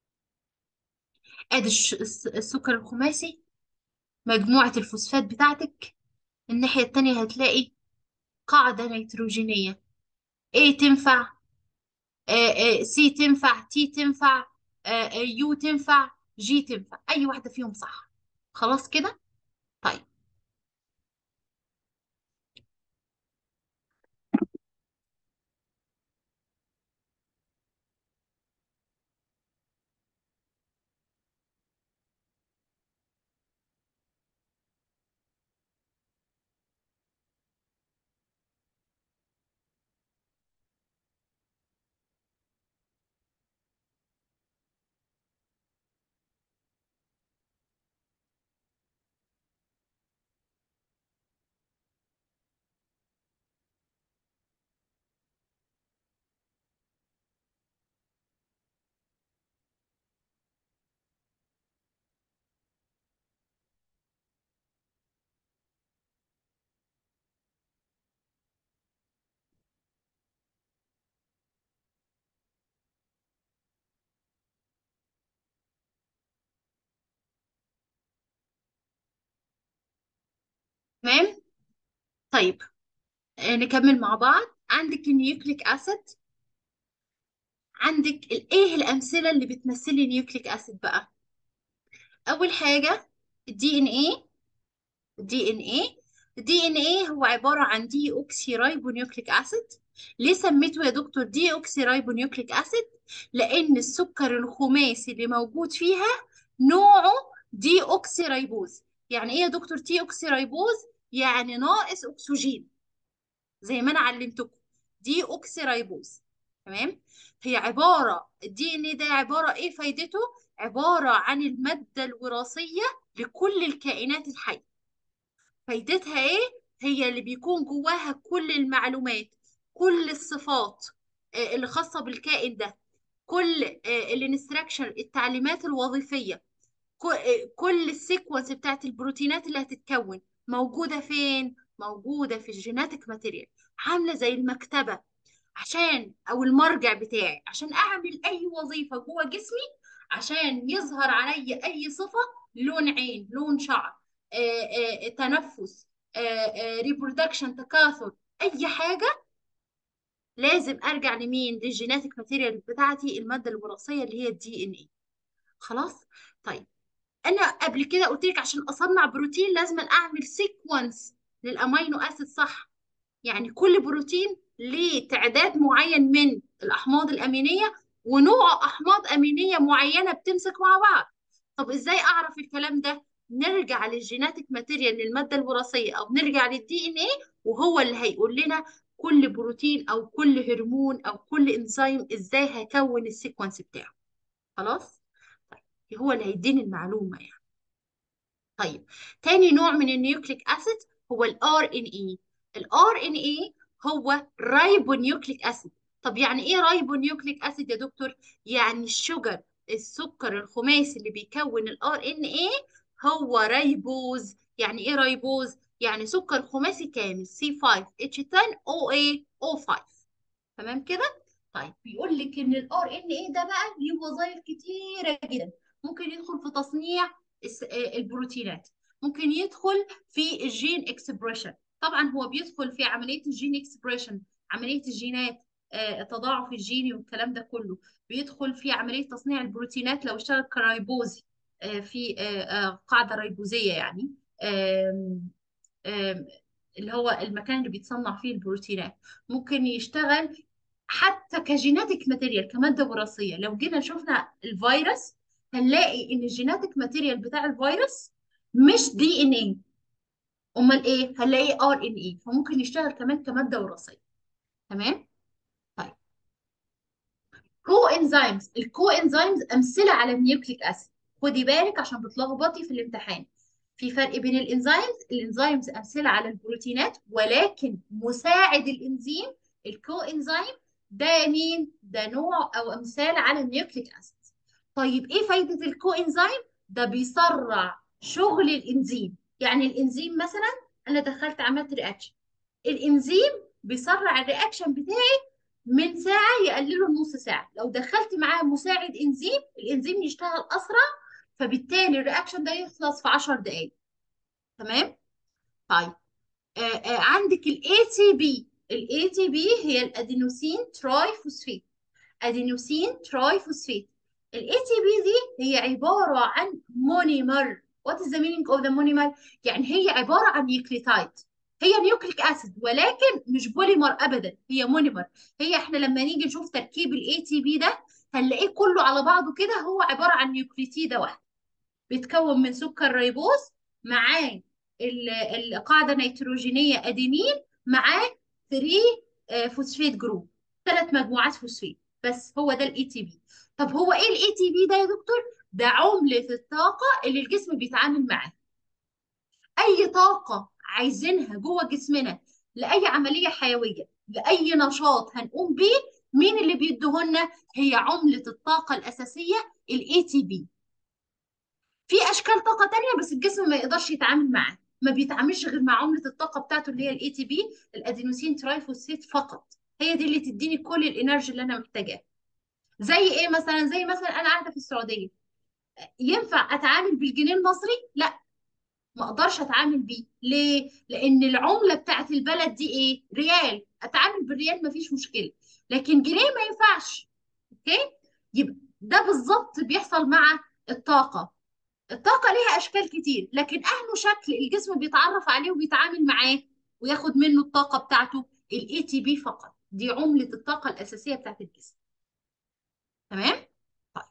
ادي الش- الس- السكر الخماسي مجموعة الفوسفات بتاعتك الناحية التانية هتلاقي قاعدة نيتروجينية A تنفع سي تنفع تي تنفع يو تنفع جي تنفع أي واحدة فيهم صح خلاص كده طيب تمام طيب آه، نكمل مع بعض عندك النيوكليك اسيد عندك ال- ايه الامثله اللي بتمثل لي نيوكليك اسيد بقى اول حاجه الدي ان ايه الدي ان ايه الدي ان ايه هو عباره عن دي اوكسي رايبونيوكليك اسيد ليه سميته يا دكتور دي اوكسي رايبونيوكليك اسيد لان السكر الخماسي اللي موجود فيها نوعه دي اوكسي رايبوز يعني ايه يا دكتور دي اوكسي رايبوز يعني ناقص اكسجين زي ما انا علمتكم دي اوكسي رايبوز تمام هي عباره الدي ان ايه ده عباره ايه فايدته عباره عن الماده الوراثيه لكل الكائنات الحيه فايدتها ايه هي اللي بيكون جواها كل المعلومات كل الصفات آه، اللي خاصه بالكائن ده كل الانستراكشن التعليمات الوظيفيه كو- آه، كل السيكونس بتاعت البروتينات اللي هتتكون موجوده فين موجوده في الجيناتيك ماتيريال عامله زي المكتبه عشان او المرجع بتاعي عشان اعمل اي وظيفه جوه جسمي عشان يظهر علي اي صفه لون عين لون شعر آه، آه، تنفس ريبرودكشن تكاثر اي حاجه لازم ارجع لمين للجيناتيك ماتيريال بتاعتي الماده الوراثيه اللي هي الدي ان اي خلاص طيب انا قبل كده قلت لك عشان اصنع بروتين لازم اعمل سيكونس للامينو اسيد صح يعني كل بروتين ليه تعداد معين من الأحماض الأمينية ونوع أحماض أمينية معينة بتمسك مع بعض طب إزاي أعرف الكلام ده؟ نرجع للجيناتيك ماتيريال للمادة الوراثية أو نرجع للدي إن إيه وهو اللي هيقول لنا كل بروتين أو كل هرمون أو كل إنزيم إزاي هيكون السيكونس بتاعه خلاص؟ طيب هو اللي هيديني المعلومة يعني طيب تاني نوع من النيوكليك اسيد هو الار ان اي الار ان اي هو رايبونيوكليك اسيد طب يعني ايه رايبونيوكليك اسيد يا دكتور يعني الشجر السكر الخماسي اللي بيكون الار ان اي هو رايبوز يعني ايه رايبوز يعني سكر خماسي كامل C5H10OA O5 تمام كده طيب بيقول لك ان الار ان اي ده بقى ليه وظائف كتيره جدا ممكن يدخل في تصنيع الس- آه، البروتينات ممكن يدخل في الجين اكسبريشن طبعا هو بيدخل في عمليه الجين اكسبريشن عمليه الجينات آه، التضاعف الجيني والكلام ده كله بيدخل في عمليه تصنيع البروتينات لو اشتغل كرايبوزي آه، في آه، آه، قاعده ريبوزيه يعني آم، آم، اللي هو المكان اللي بيتصنع فيه البروتينات ممكن يشتغل حتى كجيناتيك ماتيريال كمادة وراثية لو جينا شفنا الفيروس هنلاقي ان الجيناتيك ماتيريال بتاع الفيروس مش دي ان ايه امال ايه هنلاقي ار ان ايه فممكن يشتغل كمان كمادة وراثية تمام طيب كو انزيمز الكو انزيمز امثلة على النيوكليك اسيد خدي بالك عشان بتلخبطي في الامتحان في فرق بين الانزيمز الانزيمز امثلة على البروتينات ولكن مساعد الانزيم الكو انزيم ده مين ده نوع او امثال على النيوكليك اسيد طيب ايه فايدة الكو انزيم ده بيسرع شغل الانزيم يعني الانزيم مثلا انا دخلت عملت رياكشن الانزيم بيسرع الرياكشن بتاعي من ساعة يقلله لنص ساعة لو دخلت معاه مساعد انزيم الانزيم يشتغل اسرع فبالتالي الرياكشن ده يخلص في 10 دقايق تمام طيب آه آه عندك الاي تي بي الاي تي بي هي الادينوسين تراي فوسفيت ادينوسين تراي فوسفيت الاي تي بي دي هي عبارة عن مونيمر what is the meaning of the monomer يعني هي عبارة عن نيوكليتايد هي نيوكليك اسيد ولكن مش بوليمر ابدا هي مونيمر هي احنا لما نيجي نشوف تركيب الاي تي بي ده هنلاقيه كله على بعضه كده هو عبارة عن نيوكليتيدة واحدة بيتكون من سكر ريبوز معاه ال- القاعدة نيتروجينية أدينين معاه 3 فوسفيت جروب ثلاث مجموعات فوسفيت بس هو ده الاي تي بي طب هو ايه الاي تي بي ده يا دكتور ده عملة الطاقة اللي الجسم بيتعامل معاها اي طاقة عايزينها جوه جسمنا لأي عملية حيوية لأي نشاط هنقوم بيه مين اللي بيديهولنا هي عملة الطاقة الأساسية الاي تي بي في اشكال طاقه تانية بس الجسم ما يقدرش يتعامل معاها ما بيتعاملش غير مع عمله الطاقه بتاعته اللي هي الاي تي بي الادينوسين ترايفوسفيت فقط هي دي اللي تديني كل الانرجي اللي انا محتاجاها زي ايه مثلا زي مثلا انا قاعده في السعوديه ينفع اتعامل بالجنيه المصري لا ما اقدرش اتعامل بيه ليه لان العمله بتاعت البلد دي ايه ريال اتعامل بالريال مفيش مشكله لكن جنيه ما ينفعش اوكي يبقى ده بالظبط بيحصل مع الطاقه الطاقه ليها اشكال كتير لكن اهم شكل الجسم بيتعرف عليه وبيتعامل معاه وياخد منه الطاقه بتاعته الاي تي بي فقط دي عمله الطاقه الاساسيه بتاعت الجسم تمام طيب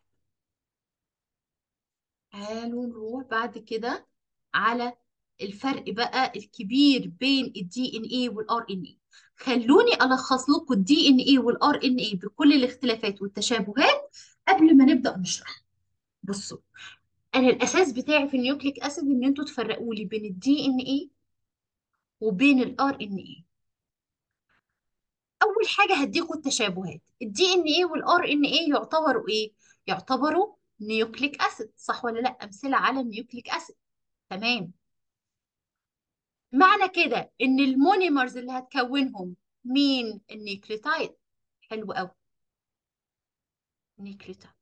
تعالوا نروح بعد كده على الفرق بقى الكبير بين الدي ان اي والار ان اي خلوني الخص لكم الدي ان اي والار ان اي بكل الاختلافات والتشابهات قبل ما نبدا نشرح بصوا انا الاساس بتاعي في النيوكليك اسيد ان انتوا تفرقوا لي بين الدي ان اي وبين الار ان اي اول حاجه هديكم التشابهات الدي ان اي والار ان اي يعتبروا ايه يعتبروا نيوكليك اسيد صح ولا لا امثله على النيوكليك اسيد تمام معنى كده ان المونيمرز اللي هتكونهم مين النيوكليوتايد حلو قوي نيوكليوتايد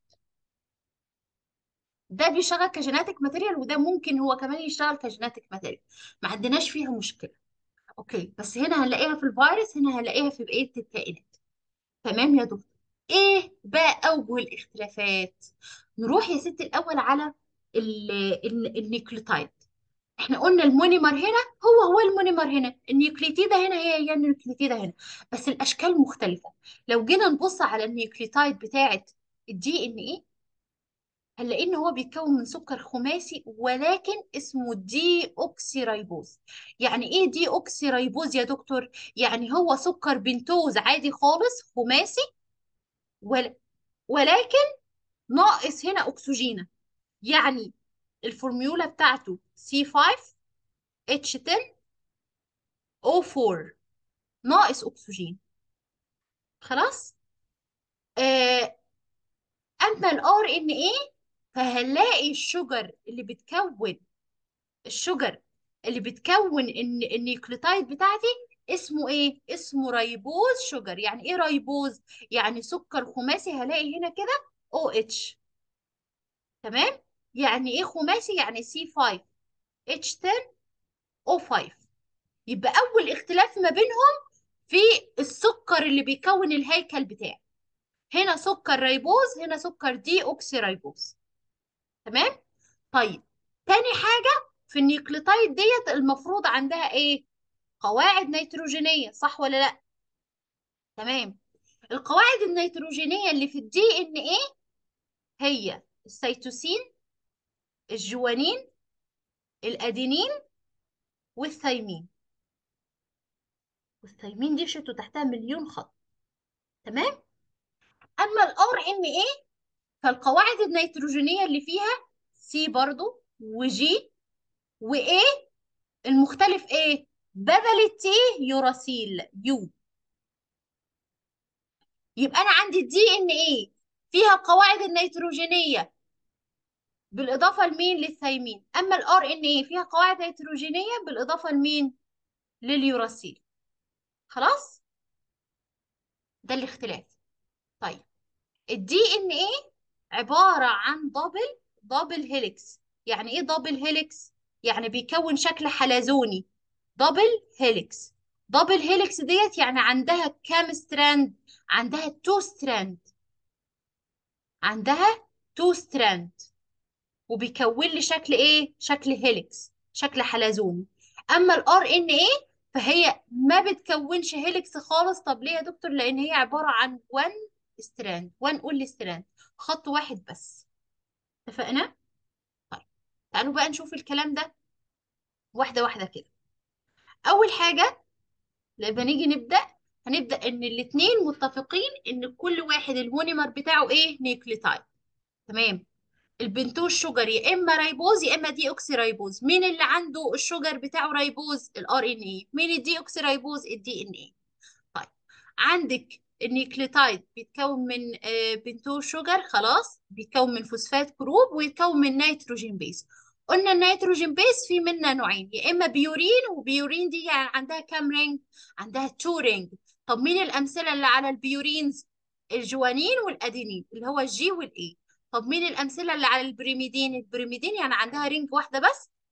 ده بيشتغل كجيناتيك ماتيريال وده ممكن هو كمان يشتغل كجيناتيك ماتيريال ما عندناش فيها مشكله اوكي بس هنا هنلاقيها في الفيروس هنا هنلاقيها في بقيه الكائنات تمام يا دكتور ايه بقى اوجه الاختلافات نروح يا ستي الاول على ال- ال- النيوكليوتايد احنا قلنا المونيمر هنا هو هو المونيمر هنا النيوكليتيدة هنا هي هي النيوكليتيدة هنا بس الاشكال مختلفة لو جينا نبص على النيوكليوتايد بتاعه الدي ان ايه هنلاقي ان هو بيتكون من سكر خماسي ولكن اسمه دي اوكسي رايبوز يعني ايه دي اوكسي رايبوز يا دكتور يعني هو سكر بنتوز عادي خالص خماسي ول... ولكن ناقص هنا اكسجينة يعني الفورميولا بتاعته C5H10O4 ناقص اكسجين خلاص آه اما الار ان ايه فهنلاقي الشجر اللي بتكون الشجر اللي بتكون الن- النيوكليوتايد بتاعتي اسمه ايه اسمه ريبوز شجر يعني ايه ريبوز يعني سكر خماسي هلاقي هنا كده او اتش تمام يعني ايه خماسي يعني سي 5 اتش 10 او 5 يبقى اول اختلاف ما بينهم في السكر اللي بيكون الهيكل بتاعي هنا سكر ريبوز هنا سكر دي اوكسي ريبوز تمام طيب تاني حاجة في النيوكليوتايد ديت المفروض عندها ايه قواعد نيتروجينية صح ولا لا تمام القواعد النيتروجينية اللي في الدي ان ايه هي السيتوسين الجوانين الادينين والثيمين والثيمين دي شفتوا تحتها مليون خط تمام اما الار ان ايه فالقواعد النيتروجينية اللي فيها سي برضو وجي وايه المختلف ايه بدل التي يوراسيل يو يبقى انا عندي الدي ان ايه فيها القواعد النيتروجينيه بالاضافه لمين للثيمين اما الار ان ايه فيها قواعد نيتروجينيه بالاضافه لمين لليوراسيل خلاص ده الاختلاف طيب الدي ان ايه عباره عن دبل دبل هيليكس يعني ايه دبل هيليكس يعني بيكون شكل حلزوني دبل هيليكس دبل هيليكس ديت يعني عندها كام ستراند عندها تو ستراند عندها تو ستراند وبيكون لي شكل ايه شكل هيليكس شكل حلزوني اما الار ان ايه فهي ما بتكونش هيليكس خالص طب ليه يا دكتور لان هي عباره عن 1 ستراند 1 اونلي ستراند خط واحد بس اتفقنا طيب تعالوا بقى نشوف الكلام ده واحده واحده كده اول حاجه لما نيجي نبدا هنبدا ان الاثنين متفقين ان كل واحد المونيمر بتاعه ايه نيوكليوتايد تمام البنتوز شوجر يا اما ريبوز يا اما دي اوكسي ريبوز مين اللي عنده الشوجر بتاعه ريبوز الار ان اي مين الدي اوكسي ريبوز الدي ان اي طيب عندك النيوكليوتايد بيتكون من آه، بنتوز شوجر خلاص بيتكون من فوسفات جروب ويتكون من نيتروجين بيس قلنا النيتروجين بيس في منها نوعين يا اما بيورين وبيورين دي يعني عندها كام رينج عندها تو رينج طب مين الامثله اللي على البيورينز الجوانين والادينين اللي هو الجي والاي طب مين الامثله اللي على البريميدين البريميدين يعني عندها رينج واحده بس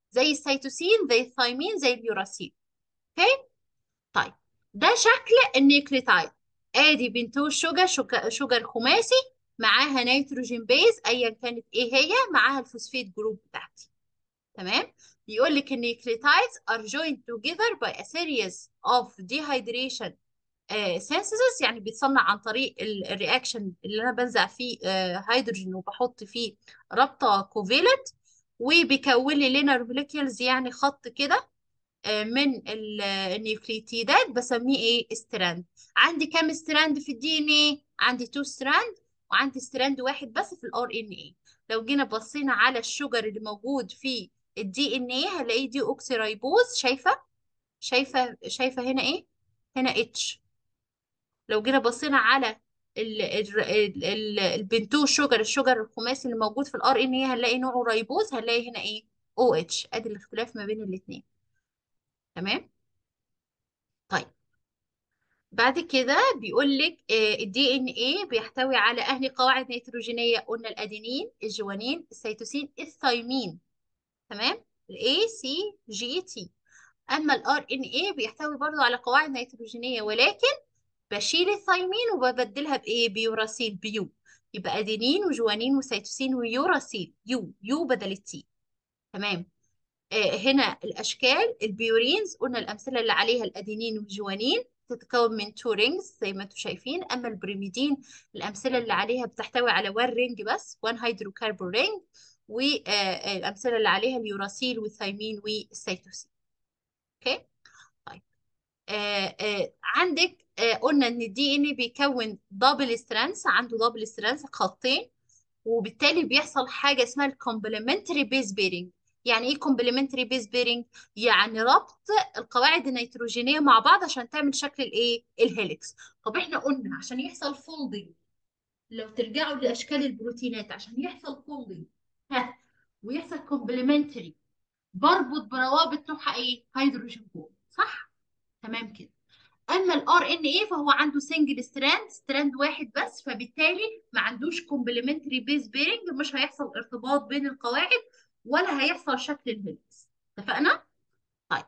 زي السيتوسين زي الثايمين زي اليوراسيل اوكي طيب ده شكل النيوكليتايد ادي بنتو شوجر شوجر شوجر خماسي معاها نيتروجين بيز ايا كانت ايه هي معاها الفوسفيت جروب بتاعتي تمام بيقول لك النيوكليوتايدز are joined together by a series of dehydration uh, synthesis يعني بيتصنع عن طريق الرياكشن اللي انا بنزع فيه uh, هيدروجين وبحط فيه رابطه كوفيلنت وبيكون لي لينر موليكيولز يعني خط كده uh, من النيوكليتيدات بسميه ايه ستراند عندي كام ستراند في الدي ان ايه عندي 2 ستراند وعندي ستراند واحد بس في الار ان ايه لو جينا بصينا على الشجر اللي موجود في الدي ان ايه هلاقيه دي اوكسي رايبوز شايفه شايفه شايفه هنا ايه هنا اتش لو جينا بصينا على ال ال ال ال البنتو شجر الشجر الخماسي اللي موجود في الار ان ايه هنلاقي نوعه رايبوز هنلاقي هنا ايه او اتش ادي الاختلاف ما بين الاثنين تمام طيب بعد كده بيقول لك الدي ان ايه بيحتوي على اهني قواعد نيتروجينيه قلنا الادينين الجوانين السيتوسين الثايمين تمام الاي سي جي تي اما الار ان ايه بيحتوي برضو على قواعد نيتروجينيه ولكن بشيل الثايمين وببدلها بايه بيوراسيل بيو يبقى ادينين وجوانين وسيتوسين ويوراسيل يو يو بدل التي تمام آه هنا الاشكال البيورينز قلنا الامثله اللي عليها الادينين والجوانين تتكون من تو رينجز زي ما انتم شايفين اما البريميدين الامثله اللي عليها بتحتوي على وان رينج بس وان هيدروكربون رينج والامثله اللي عليها اليوراسيل والثايمين والسيتوسين اوكي طيب آه آه عندك آه قلنا ان الدي ان بيكون دبل سترانس عنده دبل سترانس خطين وبالتالي بيحصل حاجه اسمها الكومبلمنتري بيز بيرنج يعني ايه كومبلمنتري بيز بيرنج يعني ربط القواعد النيتروجينيه مع بعض عشان تعمل شكل الايه الهيليكس طب احنا قلنا عشان يحصل فولدنج لو ترجعوا لاشكال البروتينات عشان يحصل فولدنج ها ويحصل كومبلمنتري بربط بروابط نوعها ايه هيدروجين بوند صح تمام كده اما الار ان ايه فهو عنده سنجل ستراند ستراند واحد بس فبالتالي ما عندوش كومبلمنتري بيز بيرنج مش هيحصل ارتباط بين القواعد ولا هيحصل شكل الهيلكس اتفقنا طيب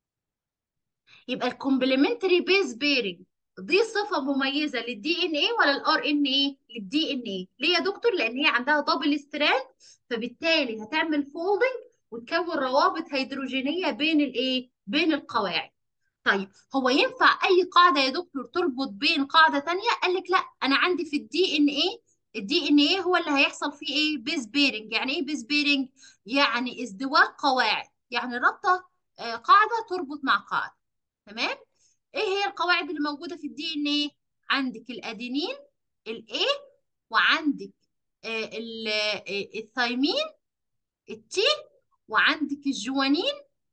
يبقى الكومبلمنتري بيز بيرنج دي صفة مميزة للدي ان ايه ولا الار ان ايه للدي ان ايه ليه يا دكتور لان هي عندها دبل ستراند فبالتالي هتعمل فولدنج وتكون روابط هيدروجينية بين الايه بين القواعد طيب هو ينفع اي قاعدة يا دكتور تربط بين قاعدة تانية قال لك لا انا عندي في الدي ان ايه الدي ان ايه هو اللي هيحصل فيه ايه بيز بيرنج يعني ايه بيز بيرنج يعني ازدواج قواعد يعني رابطة آه قاعدة تربط مع قاعدة تمام ايه هي القواعد اللي موجودة في الدي ان ايه عندك الادينين الاي وعندك آه الثايمين التي وعندك الجوانين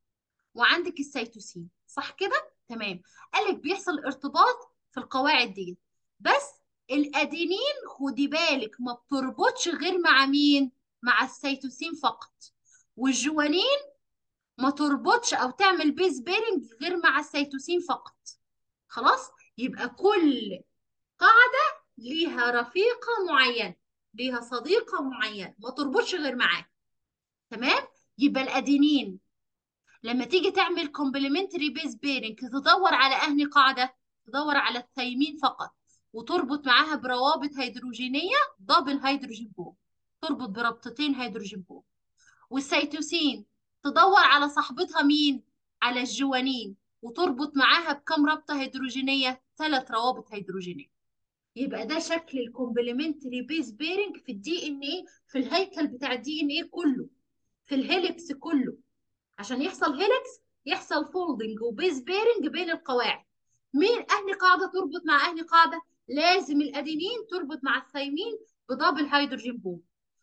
وعندك السيتوسين صح كده تمام قالك بيحصل ارتباط في القواعد دي بس الادينين خدي بالك ما بتربطش غير مع مين مع السيتوسين فقط والجوانين ما تربطش او تعمل بيز بيرنج غير مع السيتوسين فقط خلاص يبقى كل قاعدة ليها رفيقة معينة ليها صديقة معينة ما تربطش غير معاه تمام يبقى الادينين لما تيجي تعمل كومبلمنتري بيز بيرنج تدور على اهني قاعده تدور على الثيمين فقط وتربط معاها بروابط هيدروجينيه دبل هيدروجين بوم تربط بربطتين هيدروجين بوم والسيتوسين تدور على صاحبتها مين على الجوانين وتربط معاها بكم رابطه هيدروجينيه ثلاث روابط هيدروجينيه يبقى ده شكل الكومبلمنتري بيز بيرنج في الدي ان ايه في الهيكل بتاع الدي ان ايه كله في الهيلكس كله عشان يحصل هيلكس يحصل فولدنج وبيز بيرنج بين القواعد مين اهني قاعده تربط مع اهني قاعده لازم الادينين تربط مع الثيمين بدبل هيدروجين بوم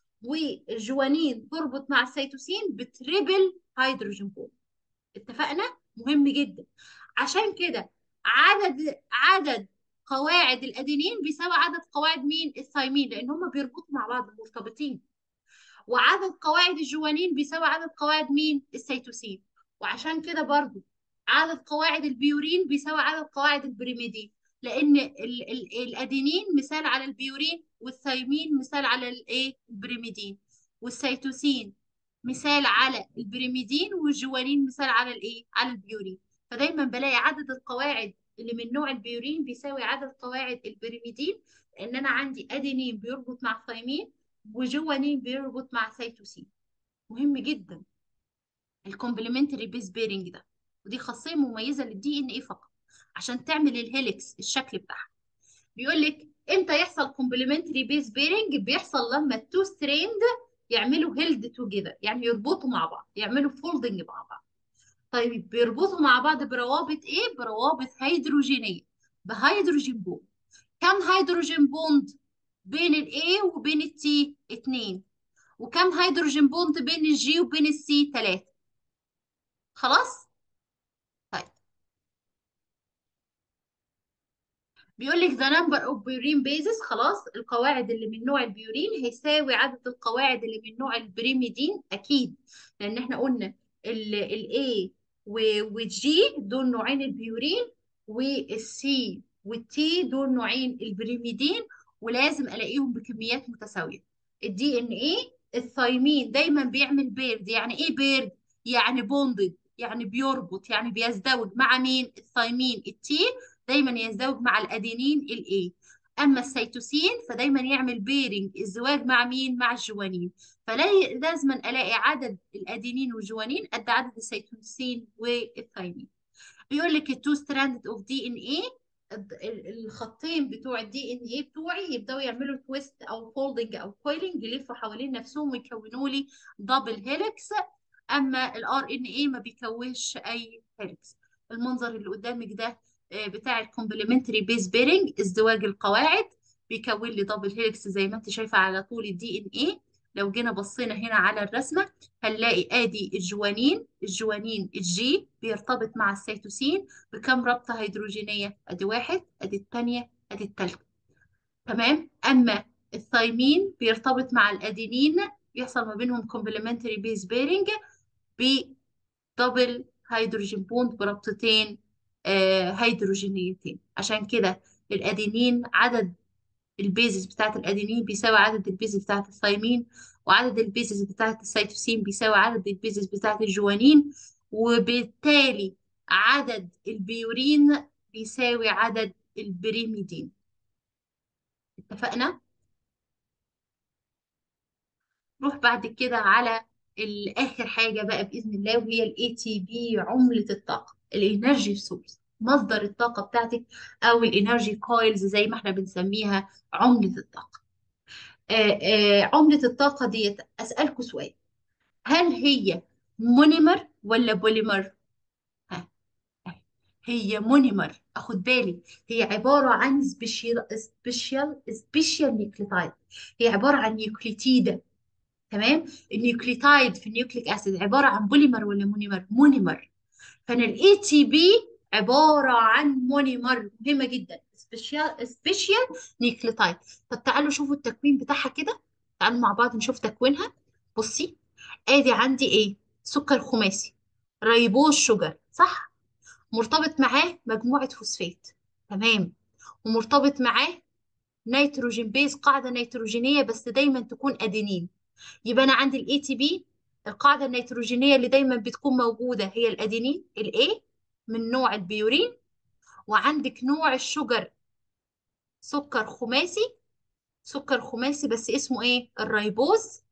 والجوانين تربط مع السيتوسين بتريبل هيدروجين بوم اتفقنا مهم جدا عشان كده عدد عدد قواعد الادينين بيساوي عدد قواعد مين الثيمين لان هم بيربطوا مع بعض مرتبطين وعدد قواعد الجوانين بيساوي عدد قواعد مين السيتوسين وعشان كده برضو عدد قواعد البيورين بيساوي عدد قواعد البريميدين لان ال ال الادينين مثال على البيورين والثيمين مثال على الايه البريميدين والسيتوسين مثال على البريميدين والجوانين مثال على الايه على البيورين فدايما بلاقي عدد القواعد اللي من نوع البيورين بيساوي عدد قواعد البريميدين لان انا عندي ادينين بيربط مع ثايمين وجوانين بيربط مع سيتوسين مهم جدا الكومبلمنتري بيز بيرنج ده ودي خاصيه مميزه للدي ان ايه فقط عشان تعمل الهيليكس الشكل بتاعها بيقول لك امتى يحصل كومبلمنتري بيز بيرنج بيحصل لما التو ستريند يعملوا هيلد توجذر يعني يربطوا مع بعض يعملوا فولدنج مع بعض طيب بيربطوا مع بعض بروابط ايه بروابط هيدروجينيه بهيدروجين بوند كم هيدروجين بوند بين الاي وبين التي اتنين وكم هيدروجين بوند بين الجي وبين السي تلاتة خلاص طيب بيقول لك the number of purine bases خلاص القواعد اللي من نوع البيورين هيساوي عدد القواعد اللي من نوع البريميدين اكيد لان احنا قلنا ال A والجي دول نوعين البيورين والسي والتي دول نوعين البريميدين ولازم الاقيهم بكميات متساويه الدي ان ايه الثايمين دايما بيعمل بيرد يعني ايه بيرد يعني بوندد يعني بيربط يعني بيزدوج مع مين الثايمين التي دايما يزدوج مع الادينين الاي اما السيتوسين فدايما يعمل بيرنج الزواج مع مين مع الجوانين فلازم الاقي عدد الادينين والجوانين قد عدد السيتوسين والثايمين بيقول لك التو ستراند اوف دي ان ايه الخطين بتوع الدي ان ايه بتوعي يبداوا يعملوا تويست او فولدنج او كويلنج يلفوا حوالين نفسهم ويكونوا لي دبل هيلكس اما الار ان ايه ما بيكونش اي هيلكس المنظر اللي قدامك ده بتاع الكومبلمنتري بيز بيرنج ازدواج القواعد بيكون لي دبل هيلكس زي ما انت شايفه على طول الدي ان ايه لو جينا بصينا هنا على الرسمه هنلاقي ادي الجوانين الجوانين الجي بيرتبط مع السيتوسين بكم رابطه هيدروجينيه ادي واحد ادي الثانيه ادي الثالثه تمام اما الثايمين بيرتبط مع الادينين بيحصل ما بينهم كومبلمنتري بيز بيرنج بدبل هيدروجين بوند بربطتين آه هيدروجينيتين عشان كده الادينين عدد البيزز بتاعت الادينين بيساوي عدد البيزز بتاعت الثايمين وعدد البيزز بتاعت السيتوسين بيساوي عدد البيزز بتاعت الجوانين وبالتالي عدد البيورين بيساوي عدد البريميدين اتفقنا؟ نروح بعد كده على الآخر حاجة بقى بإذن الله وهي ال ATP عملة الطاقة الانرجي سورس مصدر الطاقة بتاعتك أو الانرجي كويلز زي ما احنا بنسميها عملة الطاقة آآ آآ عملة الطاقة ديت أسألكوا سؤال هل هي مونيمر ولا بوليمر؟ ها هي مونيمر اخد بالي هي عباره عن سبيشال سبيشال سبيشال نيوكليتايد هي عباره عن نيوكليتيده تمام النيوكليتايد في النيوكليك اسيد عباره عن بوليمر ولا مونيمر مونيمر فانا الاي تي بي عباره عن مونيمر مهمه جدا سبيشال سبيشال نيوكليتايد طب تعالوا شوفوا التكوين بتاعها كده تعالوا مع بعض نشوف تكوينها بصي ادي عندي ايه سكر خماسي ريبوز شوجر صح مرتبط معاه مجموعه فوسفات تمام ومرتبط معاه نيتروجين بيز قاعده نيتروجينيه بس دايما تكون ادينين يبقى انا عندي الاي تي بي القاعده النيتروجينيه اللي دايما بتكون موجوده هي الادينين الاي من نوع البيورين وعندك نوع الشجر سكر خماسي سكر خماسي بس اسمه ايه الريبوز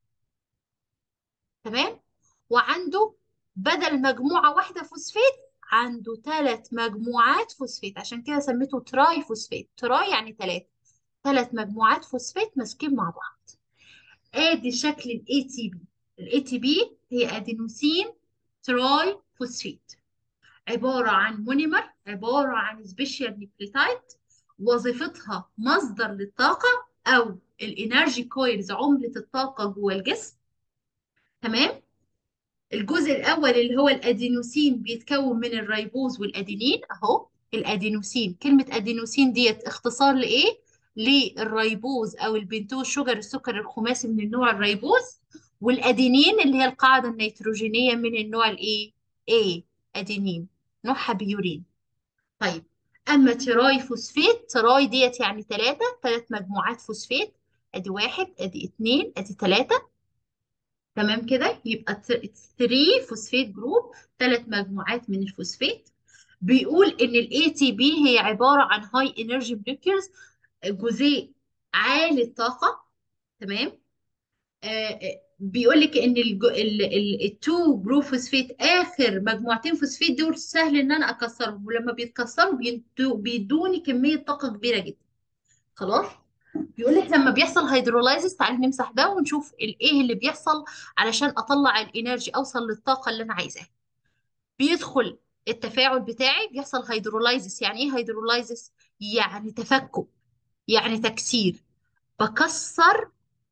تمام وعنده بدل مجموعه واحده فوسفات عنده ثلاث مجموعات فوسفات عشان كده سميته تراي فوسفات تراي يعني ثلاث ثلاث مجموعات فوسفات ماسكين مع بعض ادي شكل الاي تي بي الاي تي بي هي ادينوسين تراي فوسفات عباره عن مونيمر عباره عن سبيشال نيوكليتايد وظيفتها مصدر للطاقه او الانرجي كويلز عمله الطاقه جوه الجسم تمام الجزء الاول اللي هو الادينوسين بيتكون من الريبوز والادينين اهو الادينوسين كلمه ادينوسين ديت اختصار لايه للريبوز او البنتوز شجر السكر الخماسي من النوع الريبوز والادينين اللي هي القاعده النيتروجينيه من النوع الايه A ادينين نوعها بيورين طيب اما تراي فوسفات تراي ديت يعني ثلاثه ثلاث مجموعات فوسفات ادي واحد ادي اتنين ادي ثلاثه تمام كده يبقى 3 فوسفيت جروب ثلاث مجموعات من الفوسفات بيقول ان الاي تي بي هي عباره عن هاي انرجي موليكيولز جزيء عالي الطاقه تمام آه آه، بيقول لك ان التو برو فوسفيت اخر مجموعتين فوسفيت دول سهل ان انا اكسرهم ولما بيتكسروا بيدو- بيدوني كميه طاقه كبيره جدا خلاص بيقول لك لما بيحصل هيدرولايزس تعالي نمسح ده ونشوف الايه اللي بيحصل علشان اطلع الانرجي اوصل للطاقه اللي انا عايزاها بيدخل التفاعل بتاعي بيحصل هيدرولايزس يعني ايه هيدرولايزس يعني تفكك يعني تكسير بكسر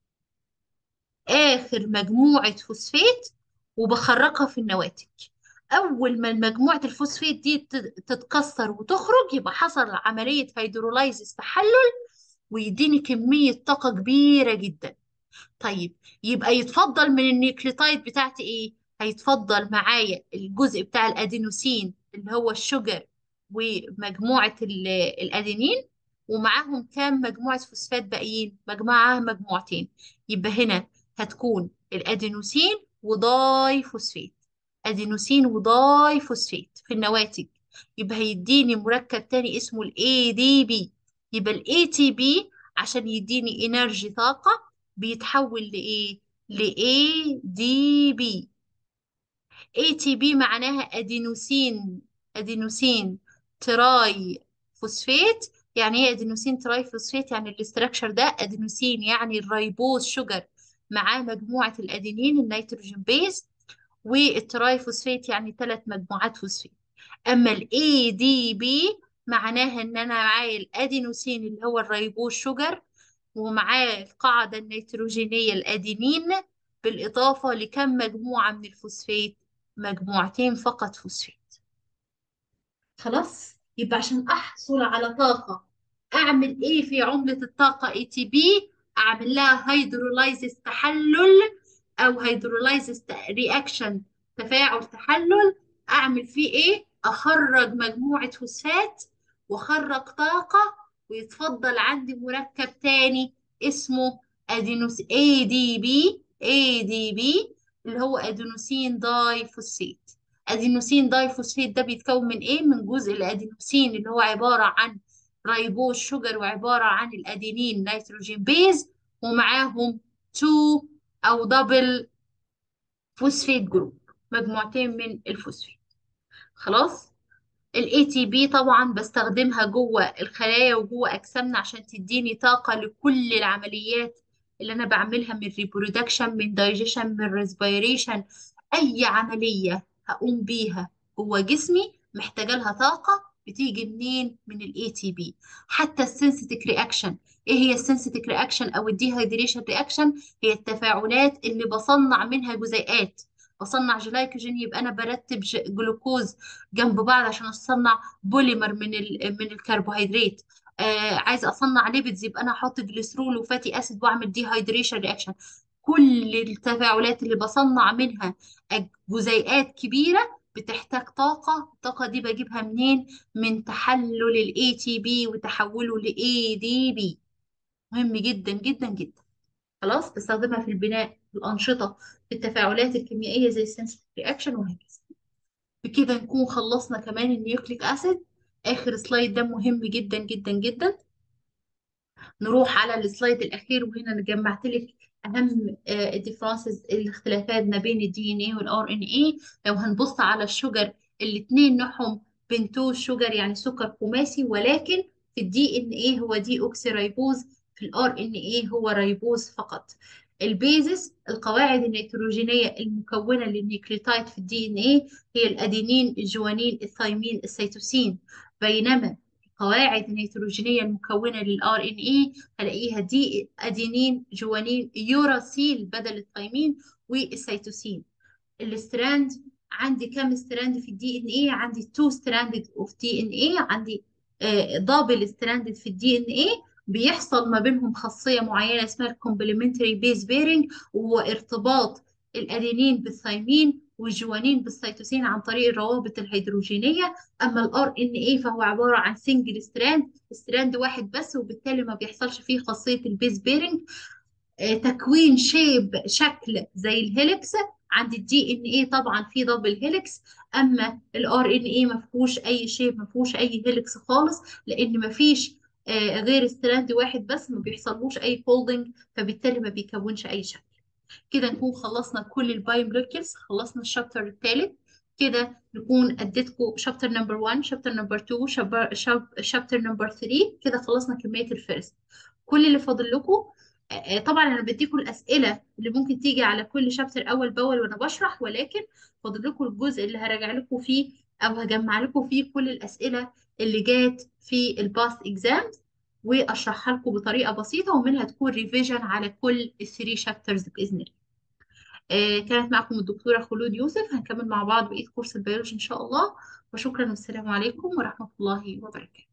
اخر مجموعه فوسفات وبخرجها في النواتج اول ما مجموعه الفوسفات دي تت- تتكسر وتخرج يبقى حصل عمليه هيدرولايزس تحلل ويديني كميه طاقه كبيره جدا طيب يبقى يتفضل من النيوكليوتايد بتاعتي ايه هيتفضل معايا الجزء بتاع الادينوسين اللي هو الشجر ومجموعة ال- الادينين ومعاهم كام مجموعة فوسفات باقيين مجموعة مجموعتين يبقى هنا هتكون الادينوسين وضاي فوسفات ادينوسين وضاي فوسفات في النواتج يبقى هيديني مركب تاني اسمه الاي دي بي يبقى الاي تي بي عشان يديني انرجي طاقة بيتحول لإيه؟ ل ADP ATP معناها أدينوسين أدينوسين تراي فوسفات يعني ايه أدينوسين تراي فوسفات يعني الاستراكشر ده أدينوسين يعني الريبوز شوجر معاه مجموعة الأدينين النيتروجين بيز والتراي فوسفات يعني ثلاث مجموعات فوسفات أما ال ADP معناها إن أنا معايا الأدينوسين اللي هو الريبوز شوجر ومعاه القاعدة النيتروجينية الأدينين بالإضافة لكم مجموعة من الفوسفات مجموعتين فقط فوسفات خلاص يبقى عشان أحصل على طاقة أعمل إيه في عملة الطاقة اي تي بي أعمل لها هيدرولايزس تحلل أو هيدرولايزس رياكشن تفاعل تحلل أعمل فيه إيه أخرج مجموعة فوسفات وأخرج طاقة ويتفضل عندي مركب تاني اسمه أدينوس اي دي بي اي دي بي اللي هو أدينوسين داي فوسفات ادينوسين داي فوسفات ده بيتكون من ايه من جزء الادينوسين اللي هو عباره عن ريبوز شوجر وعباره عن الادينين نيتروجين بيز ومعاهم تو او دبل فوسفات جروب مجموعتين من الفوسفات خلاص الاي تي بي طبعا بستخدمها جوه الخلايا وجوه اجسامنا عشان تديني طاقه لكل العمليات اللي انا بعملها من ريبرودكشن من دايجيشن من ريسبيريشن اي عمليه هقوم بيها جوه جسمي محتاجه لها طاقه بتيجي منين من الاي تي بي حتى السنسيتيك رياكشن ايه هي السنسيتيك رياكشن او الديهايدريشن رياكشن هي التفاعلات اللي بصنع منها جزيئات بصنع جلايكوجين يبقى انا برتب ج- جلوكوز جنب بعض عشان اصنع بوليمر من ال من الكربوهيدرات آه عايزه اصنع ليبيدز يبقى انا احط جليسرول وفاتي اسيد واعمل ديهايدريشن رياكشن كل التفاعلات اللي بصنع منها أج- جزيئات كبيره بتحتاج طاقه الطاقه دي بجيبها منين من تحلل الاي تي بي وتحوله لاي دي بي مهم جدا جدا جدا خلاص بستخدمها في البناء في الانشطه في التفاعلات الكيميائيه زي السنسيتيف رياكشن وهكذا بكده نكون خلصنا كمان النيوكليك اسيد اخر سلايد ده مهم جدا جدا جدا نروح على السلايد الاخير وهنا انا جمعت لك اهم الديفرنسز الاختلافات ما بين الدي ان اي والار ان اي لو هنبص على الشجر الاثنين نوعهم بنتوز شجر يعني سكر خماسي ولكن في الدي ان اي هو دي اوكسي ريبوز في الار ان اي هو ريبوز فقط البيزس القواعد النيتروجينيه المكونه للنيوكليوتايد في الدي ان اي هي الادينين الجوانين الثايمين السيتوسين بينما القواعد النيتروجينيه المكونه للار ان اي هلاقيها دي ادينين جوانين يوراسيل بدل الثايمين والسيتوسين الستراند عندي كام ستراند في الدي ان اي عندي تو ستراند اوف دي ان اي عندي دبل ستراند في الدي ان اي بيحصل ما بينهم خاصيه معينه اسمها الكومبلمنتري بيز بيرنج وهو ارتباط الادينين بالثايمين والجوانين بالسيتوسين عن طريق الروابط الهيدروجينيه اما الار ان اي فهو عباره عن سنجل ستراند ستراند واحد بس وبالتالي ما بيحصلش فيه خاصيه البيز بيرنج آه، تكوين شيب شكل زي الهيلكس عند الدي ان ايه طبعا في دبل هيلكس اما الار ان ايه ما فيهوش اي شيب ما فيهوش اي هيلكس خالص لان ما فيش آه، غير ستراند واحد بس ما بيحصلوش اي فولدنج فبالتالي ما بيكونش اي شكل كده نكون خلصنا كل الباي مولكيولز خلصنا الشابتر الثالث كده نكون اديتكم شابتر نمبر 1 شابتر نمبر 2 شابتر نمبر 3 كده خلصنا كمية الفيرست كل اللي فاضل لكم آه، آه، طبعا انا بديكم الاسئله اللي ممكن تيجي على كل شابتر اول باول وانا بشرح ولكن فاضل لكم الجزء اللي هراجع لكم فيه او هجمع لكم فيه كل الاسئله اللي جات في الباست اكزامز واشرحها لكم بطريقه بسيطه ومنها تكون ريفيجن على كل الثري شابترز باذن الله آه، كانت معكم الدكتوره خلود يوسف هنكمل مع بعض بقيه كورس البيولوجي ان شاء الله وشكرا والسلام عليكم ورحمه الله وبركاته